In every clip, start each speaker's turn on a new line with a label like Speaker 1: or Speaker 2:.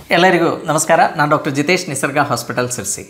Speaker 1: ಎಲ್ಲರಿಗೂ ನಮಸ್ಕಾರ ನಾನು ಡಾಕ್ಟರ್ ಜಿತೇಶ್ ನಿಸರ್ಗ ಹಾಸ್ಪಿಟಲ್ ಸಿರ್ಸಿ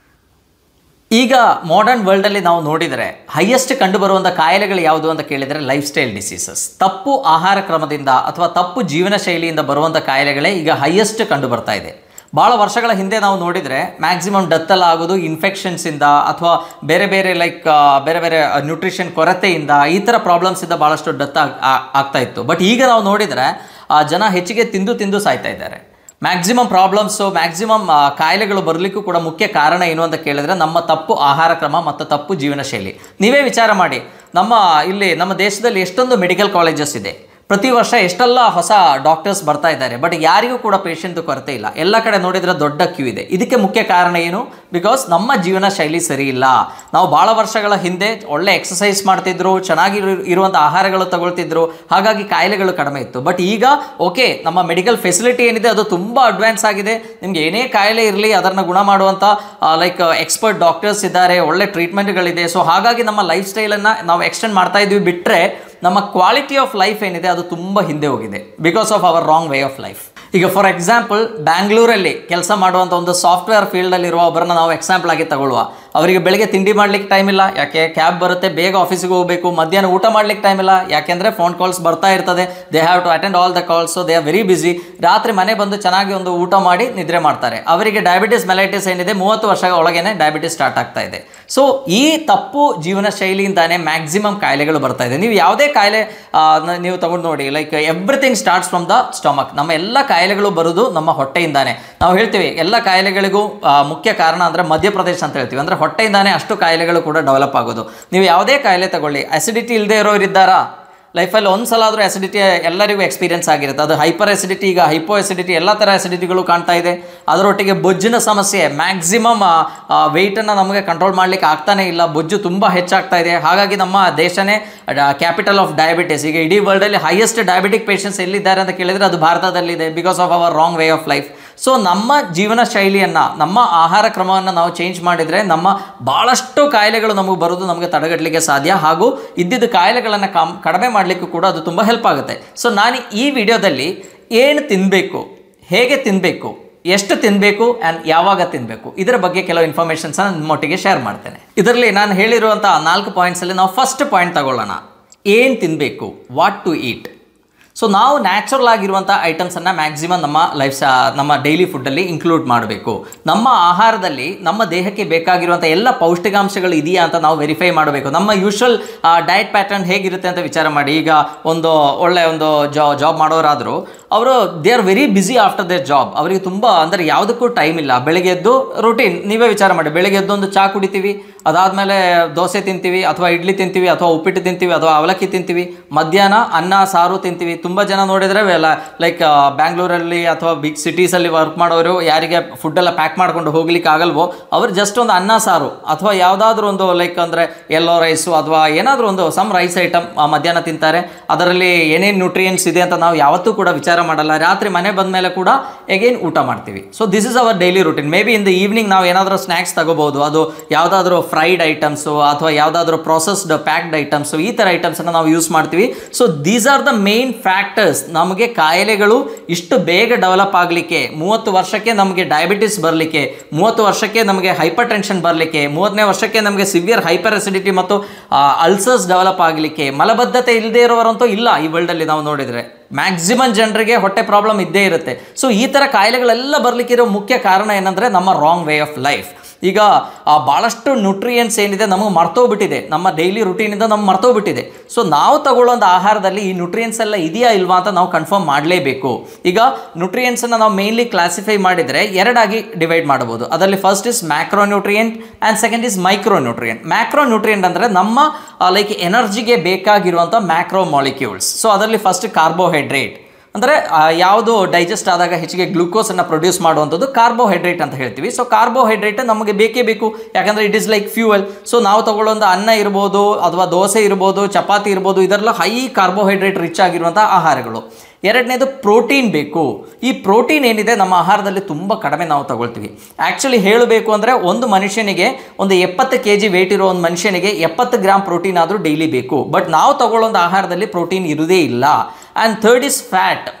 Speaker 1: ಈಗ ಮಾಡರ್ನ್ ವರ್ಲ್ಡಲ್ಲಿ ನಾವು ನೋಡಿದರೆ ಹೈಯೆಸ್ಟ್ ಕಂಡುಬರುವಂಥ ಕಾಯಿಲೆಗಳು ಯಾವುದು ಅಂತ ಕೇಳಿದರೆ ಲೈಫ್ ಸ್ಟೈಲ್ ಡಿಸೀಸಸ್ ತಪ್ಪು ಆಹಾರ ಕ್ರಮದಿಂದ ಅಥವಾ ತಪ್ಪು ಜೀವನ ಶೈಲಿಯಿಂದ ಬರುವಂಥ ಕಾಯಿಲೆಗಳೇ ಈಗ ಹೈಯೆಸ್ಟ್ ಕಂಡು ಬರ್ತಾ ಇದೆ ಭಾಳ ವರ್ಷಗಳ ಹಿಂದೆ ನಾವು ನೋಡಿದರೆ ಮ್ಯಾಕ್ಸಿಮಮ್ ಡೆತ್ತಲ್ಲ ಆಗೋದು ಇನ್ಫೆಕ್ಷನ್ಸಿಂದ ಅಥವಾ ಬೇರೆ ಬೇರೆ ಲೈಕ್ ಬೇರೆ ಬೇರೆ ನ್ಯೂಟ್ರಿಷನ್ ಕೊರತೆಯಿಂದ ಈ ಥರ ಪ್ರಾಬ್ಲಮ್ಸಿಂದ ಭಾಳಷ್ಟು ಡೆತ್ ಆಗ್ತಾ ಇತ್ತು ಬಟ್ ಈಗ ನಾವು ನೋಡಿದರೆ ಆ, ಜನ ಹೆಚ್ಚಿಗೆ ತಿಂದು ತಿಂದು ಸಾಯ್ತಾ ಇದ್ದಾರೆ ಮ್ಯಾಕ್ಸಿಮಮ್ ಪ್ರಾಬ್ಲಮ್ಸು ಮ್ಯಾಕ್ಸಿಮಮ್ ಕಾಯಿಲೆಗಳು ಬರಲಿಕ್ಕೂ ಕೂಡ ಮುಖ್ಯ ಕಾರಣ ಏನು ಅಂತ ಕೇಳಿದ್ರೆ ನಮ್ಮ ತಪ್ಪು ಆಹಾರ ಕ್ರಮ ಮತ್ತು ತಪ್ಪು ಜೀವನ ಶೈಲಿ ನೀವೇ ವಿಚಾರ ಮಾಡಿ ನಮ್ಮ ಇಲ್ಲಿ ನಮ್ಮ ದೇಶದಲ್ಲಿ ಎಷ್ಟೊಂದು ಮೆಡಿಕಲ್ ಕಾಲೇಜಸ್ ಇದೆ ಪ್ರತಿ ವರ್ಷ ಎಷ್ಟೆಲ್ಲ ಹೊಸ ಡಾಕ್ಟರ್ಸ್ ಬರ್ತಾ ಇದ್ದಾರೆ ಬಟ್ ಯಾರಿಗೂ ಕೂಡ ಪೇಷಂಟ್ ಕೊರತೆ ಇಲ್ಲ ಎಲ್ಲ ಕಡೆ ನೋಡಿದ್ರೆ ದೊಡ್ಡ ಕ್ಯೂ ಇದೆ ಇದಕ್ಕೆ ಮುಖ್ಯ ಕಾರಣ ಏನು ಬಿಕಾಸ್ ನಮ್ಮ ಜೀವನ ಶೈಲಿ ಸರಿ ಇಲ್ಲ ನಾವು ಭಾಳ ವರ್ಷಗಳ ಹಿಂದೆ ಒಳ್ಳೆ ಎಕ್ಸಸೈಸ್ ಮಾಡ್ತಿದ್ರು ಚೆನ್ನಾಗಿ ಇರುವಂಥ ಆಹಾರಗಳು ತಗೊಳ್ತಿದ್ರು ಹಾಗಾಗಿ ಕಾಯಿಲೆಗಳು ಕಡಿಮೆ ಇತ್ತು ಬಟ್ ಈಗ ಓಕೆ ನಮ್ಮ ಮೆಡಿಕಲ್ ಫೆಸಿಲಿಟಿ ಏನಿದೆ ಅದು ತುಂಬ ಅಡ್ವಾನ್ಸ್ ಆಗಿದೆ ನಿಮ್ಗೆ ಏನೇ ಕಾಯಿಲೆ ಇರಲಿ ಅದನ್ನು ಗುಣ ಮಾಡುವಂಥ ಲೈಕ್ ಎಕ್ಸ್ಪರ್ಟ್ ಡಾಕ್ಟರ್ಸ್ ಇದ್ದಾರೆ ಒಳ್ಳೆ ಟ್ರೀಟ್ಮೆಂಟ್ಗಳಿದೆ ಸೊ ಹಾಗಾಗಿ ನಮ್ಮ ಲೈಫ್ ಸ್ಟೈಲನ್ನು ನಾವು ಎಕ್ಸ್ಟೆಂಡ್ ಮಾಡ್ತಾ ಇದ್ವಿ ಬಿಟ್ಟರೆ ನಮ್ಮ ಕ್ವಾಲಿಟಿ ಆಫ್ ಲೈಫ್ ಏನಿದೆ ಅದು ತುಂಬ ಹಿಂದೆ ಹೋಗಿದೆ because of our wrong way of life ಈಗ ಫಾರ್ ಎಕ್ಸಾಂಪಲ್ ಬ್ಯಾಂಗ್ಳೂರಲ್ಲಿ ಕೆಲಸ ಮಾಡುವಂಥ ಒಂದು ಸಾಫ್ಟ್ವೇರ್ ಫೀಲ್ಡಲ್ಲಿರುವ ಒಬ್ಬರನ್ನ ನಾವು ಎಕ್ಸಾಂಪಲ್ ಆಗಿ ತಗೊಳ್ಳುವ ಅವರಿಗೆ ಬೆಳಗ್ಗೆ ತಿಂಡಿ ಮಾಡ್ಲಿಕ್ಕೆ ಟೈಮ್ ಇಲ್ಲ ಯಾಕೆ ಕ್ಯಾಬ್ ಬರುತ್ತೆ ಬೇಗ ಆಫೀಸಿಗೆ ಹೋಗಬೇಕು ಮಧ್ಯಾಹ್ನ ಊಟ ಮಾಡ್ಲಿಕ್ಕೆ ಟೈಮ್ ಇಲ್ಲ ಯಾಕೆಂದರೆ ಫೋನ್ ಕಾಲ್ಸ್ ಬರ್ತಾ ಇರ್ತದೆ they have to attend all the calls so they are very busy ರಾತ್ರಿ ಮನೆ ಬಂದು ಚೆನ್ನಾಗಿ ಒಂದು ಊಟ ಮಾಡಿ ನಿದ್ರೆ ಮಾಡ್ತಾರೆ ಅವರಿಗೆ ಡಯಾಬಿಟಿಸ್ ಮೆಲೈಟಿಸ್ ಏನಿದೆ ಮೂವತ್ತು ವರ್ಷ ಒಳಗೇನೆ ಡಯಾಬಿಟಿಸ್ ಸ್ಟಾರ್ಟ್ ಆಗ್ತಾ ಇದೆ ಸೊ ಈ ತಪ್ಪು ಜೀವನ ಶೈಲಿಯಿಂದಾನೇ ಮ್ಯಾಕ್ಸಿಮಮ್ ಕಾಯಿಲೆಗಳು ಬರ್ತಾ ಇದೆ ನೀವು ಯಾವುದೇ ಕಾಯಿಲೆ ಆ, ನ- ನೀವು ತಗೊಂಡು ನೋಡಿ like everything starts from the stomach ನಮ್ಮ ಎಲ್ಲ ಕಾಯಿಲೆಗಳು ಬರೋದು ನಮ್ಮ ಹೊಟ್ಟೆಯಿಂದಾನೆ ನಾವು ಹೇಳ್ತೀವಿ ಎಲ್ಲ ಕಾಯಿಲೆಗಳಿಗೂ ಆ, ಮುಖ್ಯ ಕಾರಣ ಅಂದರೆ ಮಧ್ಯಪ್ರದೇಶ ಅಂತ ಹೇಳ್ತೀವಿ ಅಂದರೆ ಹೊಟ್ಟೆಯಿಂದಾನೇ ಅಷ್ಟು ಕಾಯಿಲೆಗಳು ಕೂಡ ಡೆವಲಪ್ ಆಗೋದು ನೀವು ಯಾವುದೇ ಕಾಯಿಲೆ ತಗೊಳ್ಳಿ ಅಸಿಡಿಟಿ ಇಲ್ಲದೆ ಇರೋರು ಇದ್ದಾರಾ ಲೈಫಲ್ಲಿ ಒಂದು ಸಲ ಆದರೂ ಅಸಿಡಿಟಿ ಎಲ್ಲರಿಗೂ ಎಕ್ಸ್ಪೀರಿಯನ್ಸ್ ಆಗಿರುತ್ತೆ ಅದು ಹೈಪರ್ ಅಸಿಡಿಟಿ ಈಗ ಹೈಪೋ ಅಸಿಡಿಟಿ ಎಲ್ಲ ಥರ ಅಸಿಡಿಟಿಗಳು ಕಾಣ್ತಾ ಇದೆ ಅದರೊಟ್ಟಿಗೆ ಬೊಜ್ಜಿನ ಸಮಸ್ಯೆ ಮ್ಯಾಕ್ಸಿಮಮ್ ವೆಯ್ಟನ್ನು ನಮಗೆ ಕಂಟ್ರೋಲ್ ಮಾಡಲಿಕ್ಕೆ ಆಗ್ತಾನೆ ಇಲ್ಲ ಬೊಜ್ಜು ತುಂಬ ಹೆಚ್ಚಾಗ್ತಾ ಇದೆ ಹಾಗಾಗಿ ನಮ್ಮ ದೇಶನೇ ಕ್ಯಾಪಿಟಲ್ ಆಫ್ ಡಯಾಬಿಟಿಸ್ ಈಗ ಇಡೀ ವರ್ಲ್ಡಲ್ಲಿ ಹೈಯೆಸ್ಟ್ ಡಯಾಬಿಟಿಕ್ ಪೇಷಂಟ್ಸ್ ಎಲ್ಲಿದ್ದಾರೆ ಅಂತ ಕೇಳಿದರೆ ಅದು ಭಾರತದಲ್ಲಿದೆ because of our wrong way of life so ನಮ್ಮ ಜೀವನ ಶೈಲಿಯನ್ನು ನಮ್ಮ ಆಹಾರ ಕ್ರಮವನ್ನು ನಾವು ಚೇಂಜ್ ಮಾಡಿದರೆ ನಮ್ಮ ಭಾಳಷ್ಟು ಕಾಯಿಲೆಗಳು ನಮಗೆ ಬರೋದು ನಮಗೆ ತಡೆಗಟ್ಟಲಿಕ್ಕೆ ಸಾಧ್ಯ ಹಾಗೂ ಇದ್ದಿದ್ದ ಕಾಯಿಲೆಗಳನ್ನು ಕಮ್ ಕಡಿಮೆ ಮಾಡಲಿಕ್ಕೂ ಕೂಡ ಅದು ತುಂಬ ಹೆಲ್ಪ್ ಆಗುತ್ತೆ ಸೊ ನಾನು ಈ ವಿಡಿಯೋದಲ್ಲಿ ಏನು ತಿನ್ನಬೇಕು ಹೇಗೆ ತಿನ್ನಬೇಕು ಎಷ್ಟು ತಿನ್ನಬೇಕು ಆ್ಯಂಡ್ ಯಾವಾಗ ತಿನ್ನಬೇಕು ಇದರ ಬಗ್ಗೆ ಕೆಲವು ಇನ್ಫಾರ್ಮೇಷನ್ಸನ್ನು ನಿಮ್ಮೊಟ್ಟಿಗೆ ಶೇರ್ ಮಾಡ್ತೇನೆ ಇದರಲ್ಲಿ ನಾನು ಹೇಳಿರುವಂಥ ನಾಲ್ಕು ಪಾಯಿಂಟ್ಸಲ್ಲಿ ನಾವು ಫಸ್ಟ್ ಪಾಯಿಂಟ್ ತಗೊಳ್ಳೋಣ ಏನು ತಿನ್ನಬೇಕು ವಾಟ್ ಟು ಈಟ್ ಸೊ ನಾವು ನ್ಯಾಚುರಲ್ ಆಗಿರುವಂಥ ಐಟಮ್ಸನ್ನು ಮ್ಯಾಕ್ಸಿಮಮ್ ನಮ್ಮ ಲೈಫ್ ನಮ್ಮ ಡೈಲಿ ಫುಡ್ಡಲ್ಲಿ ಇನ್ಕ್ಲೂಡ್ ಮಾಡಬೇಕು ನಮ್ಮ ಆಹಾರದಲ್ಲಿ ನಮ್ಮ ದೇಹಕ್ಕೆ ಬೇಕಾಗಿರುವಂಥ ಎಲ್ಲ ಪೌಷ್ಟಿಕಾಂಶಗಳು ಇದೆಯಾ ಅಂತ ನಾವು ವೆರಿಫೈ ಮಾಡಬೇಕು ನಮ್ಮ ಯೂಶ್ವಲ್ ಡಯಟ್ ಪ್ಯಾಟರ್ನ್ ಹೇಗಿರುತ್ತೆ ಅಂತ ವಿಚಾರ ಮಾಡಿ ಈಗ ಒಂದು ಒಳ್ಳೆ ಒಂದು ಜಾ ಜಾಬ್ ಮಾಡೋರಾದರೂ ಅವರು they are very busy after their job ಅವರಿಗೆ ತುಂಬ ಅಂದರೆ ಯಾವುದಕ್ಕೂ ಟೈಮ್ ಇಲ್ಲ ಬೆಳಗ್ಗೆ ಎದ್ದು ರೂಟೀನ್ ನೀವೇ ವಿಚಾರ ಮಾಡಿ ಬೆಳಗ್ಗೆ ಎದ್ದು ಒಂದು ಚಾ ಕುಡಿತೀವಿ ಅದಾದಮೇಲೆ ದೋಸೆ ತಿಂತೀವಿ ಅಥವಾ ಇಡ್ಲಿ ತಿಂತೀವಿ ಅಥವಾ ಉಪ್ಪಿಟ್ಟು ತಿಂತೀವಿ ಅಥವಾ ಅವಲಕ್ಕಿ ತಿಂತೀವಿ ಮಧ್ಯಾಹ್ನ ಅನ್ನ ಸಾರು ತಿಂತೀವಿ ತುಂಬ ಜನ ನೋಡಿದರೆ ಲೈಕ್ ಬ್ಯಾಂಗ್ಳೂರಲ್ಲಿ ಅಥವಾ ಬಿಗ್ ಸಿಟೀಸಲ್ಲಿ ವರ್ಕ್ ಮಾಡೋರು ಯಾರಿಗೆ ಫುಡ್ಡೆಲ್ಲ ಪ್ಯಾಕ್ ಮಾಡ್ಕೊಂಡು ಹೋಗ್ಲಿಕ್ಕೆ ಆಗಲ್ವೋ ಅವ್ರು ಜಸ್ಟ್ ಒಂದು ಅನ್ನ ಸಾರು ಅಥವಾ ಯಾವುದಾದ್ರೂ ಒಂದು ಲೈಕ್ ಅಂದರೆ ಎಲ್ಲೋ ರೈಸು ಅಥವಾ ಏನಾದರೂ ಒಂದು ಸಮ್ ರೈಸ್ ಐಟಮ್ ಮಧ್ಯಾಹ್ನ ತಿಂತಾರೆ ಅದರಲ್ಲಿ ಏನೇನು ನ್ಯೂಟ್ರಿಯೆಂಟ್ಸ್ ಇದೆ ಅಂತ ನಾವು ಯಾವತ್ತೂ ಕೂಡ ವಿಚಾರ ಮಾಡಲ್ಲ ರಾತ್ರಿ ಮನೆ ಬಂದ ಮೇಲೆ ಕೂಡ ಎಗೇನ್ ಊಟ ಮಾಡ್ತೀವಿ so this is our daily routine maybe in the evening ನಾವು ಏನಾದರೂ ಸ್ನ್ಯಾಕ್ಸ್ ತಗೋಬಹುದು ಅದು ಯಾವುದಾದ್ರೂ ಫ್ರೈಡ್ ಐಟಮ್ಸು ಅಥವಾ ಯಾವುದಾದ್ರೂ ಪ್ರೊಸೆಸ್ಡ್ ಪ್ಯಾಕ್ಡ್ ಐಟಮ್ಸು ಈ ಥರ ಐಟಮ್ಸನ್ನು ನಾವು ಯೂಸ್ ಮಾಡ್ತೀವಿ so these are the main factors ನಮಗೆ ಕಾಯಿಲೆಗಳು ಇಷ್ಟು ಬೇಗ ಡೆವಲಪ್ ಆಗಲಿಕ್ಕೆ ಮೂವತ್ತು ವರ್ಷಕ್ಕೆ ನಮಗೆ ಡಯಾಬಿಟಿಸ್ ಬರಲಿಕ್ಕೆ ಮೂವತ್ತು ವರ್ಷಕ್ಕೆ ನಮಗೆ ಹೈಪರ್ ಟೆನ್ಷನ್ ಬರಲಿಕ್ಕೆ ಮೂವತ್ತನೇ ವರ್ಷಕ್ಕೆ ನಮಗೆ ಸಿವಿಯರ್ ಹೈಪರ್ ಅಸಿಡಿಟಿ ಮತ್ತು ಅಲ್ಸರ್ಸ್ ಡೆವಲಪ್ ಆಗಲಿಕ್ಕೆ ಮಲಬದ್ಧತೆ ಇಲ್ಲದೆ ಇರೋರಂತೂ ಇಲ್ಲ ಈ ವರ್ಲ್ಡಲ್ಲಿ ನಾವು ನೋಡಿದರೆ ಮ್ಯಾಕ್ಸಿಮಮ್ ಜನರಿಗೆ ಹೊಟ್ಟೆ ಪ್ರಾಬ್ಲಮ್ ಇದ್ದೇ ಇರುತ್ತೆ ಸೊ ಈ ಥರ ಕಾಯಿಲೆಗಳೆಲ್ಲ ಬರಲಿಕ್ಕಿರೋ ಮುಖ್ಯ ಕಾರಣ ಏನಂದರೆ ನಮ್ಮ ರಾಂಗ್ ವೇ ಆಫ್ ಲೈಫ್ ಈಗ ಆ ಭಾಳಷ್ಟು ನ್ಯೂಟ್ರಿಯೆಂಟ್ಸ್ ಏನಿದೆ ನಮಗೆ ಮರ್ತೋಗ್ಬಿಟ್ಟಿದೆ ನಮ್ಮ ಡೈಲಿ ರುಟೀನಿಂದ ನಮ್ಗೆ ಮರ್ತೋಗ್ಬಿಟ್ಟಿದೆ ಸೊ ನಾವು ತಗೊಳ್ಳೋಂಥ ಆಹಾರದಲ್ಲಿ ಈ ನ್ಯೂಟ್ರಿಯೆಂಟ್ಸ್ ಎಲ್ಲ ಇದೆಯಾ ಇಲ್ವಾ ಅಂತ ನಾವು ಕನ್ಫರ್ಮ್ ಮಾಡಲೇಬೇಕು ಈಗ ನ್ಯೂಟ್ರಿಯೆಂಟ್ಸನ್ನು ನಾವು ಮೇನ್ಲಿ ಕ್ಲಾಸಿಫೈ ಮಾಡಿದರೆ ಎರಡಾಗಿ ಡಿವೈಡ್ ಮಾಡಬಹುದು ಅದರಲ್ಲಿ first is macronutrient and second is micronutrient macronutrient ಅಂದರೆ ನಮ್ಮ ಲೈಕ್ ಎನರ್ಜಿಗೆ ಬೇಕಾಗಿರುವಂಥ ಮ್ಯಾಕ್ರೋ ಮಾಲಿಕ್ಯೂಲ್ಸ್ ಸೊ ಅದರಲ್ಲಿ ಫಸ್ಟ್ ಕಾರ್ಬೋಹೈಡ್ರೇಟ್ ಅಂದರೆ ಯಾವುದು ಡೈಜೆಸ್ಟ್ ಆದಾಗ ಹೆಚ್ಚಿಗೆ ಗ್ಲೂಕೋಸನ್ನು ಪ್ರೊಡ್ಯೂಸ್ ಮಾಡುವಂಥದ್ದು ಕಾರ್ಬೋಹೈಡ್ರೇಟ್ ಅಂತ ಹೇಳ್ತೀವಿ ಸೊ ಕಾರ್ಬೋಹೈಡ್ರೇಟ್ ನಮಗೆ ಬೇಕೇ ಬೇಕು ಯಾಕಂದರೆ it is like fuel so ನಾವು ತಗೊಳ್ಳೋಂಥ ಅನ್ನ ಇರ್ಬೋದು ಅಥವಾ ದೋಸೆ ಇರ್ಬೋದು ಚಪಾತಿ ಇರ್ಬೋದು ಇದರೆಲ್ಲ ಹೈ ಕಾರ್ಬೋಹೈಡ್ರೇಟ್ ರಿಚ್ ಆಗಿರುವಂಥ ಆಹಾರಗಳು ಎರಡನೇದು ಪ್ರೋಟೀನ್ ಬೇಕು ಈ ಪ್ರೋಟೀನ್ ಏನಿದೆ ನಮ್ಮ ಆಹಾರದಲ್ಲಿ ತುಂಬ ಕಡಿಮೆ ನಾವು ತಗೊಳ್ತೀವಿ ಆ್ಯಕ್ಚುಲಿ ಹೇಳಬೇಕು ಅಂದರೆ ಒಂದು ಮನುಷ್ಯನಿಗೆ ಒಂದು ಎಪ್ಪತ್ತು ಕೆ ಜಿ ವೇಟ್ ಇರೋ ಒಂದು ಮನುಷ್ಯನಿಗೆ ಎಪ್ಪತ್ತು ಗ್ರಾಮ್ ಪ್ರೋಟೀನ್ ಆದರೂ ಡೈಲಿ ಬೇಕು ಬಟ್ ನಾವು ತಗೊಳ್ಳೋಂಥ ಆಹಾರದಲ್ಲಿ ಪ್ರೋಟೀನ್ ಇರುವುದೇ ಇಲ್ಲ ಆ್ಯಂಡ್ ಥರ್ಡ್ ಇಸ್ ಫ್ಯಾಟ್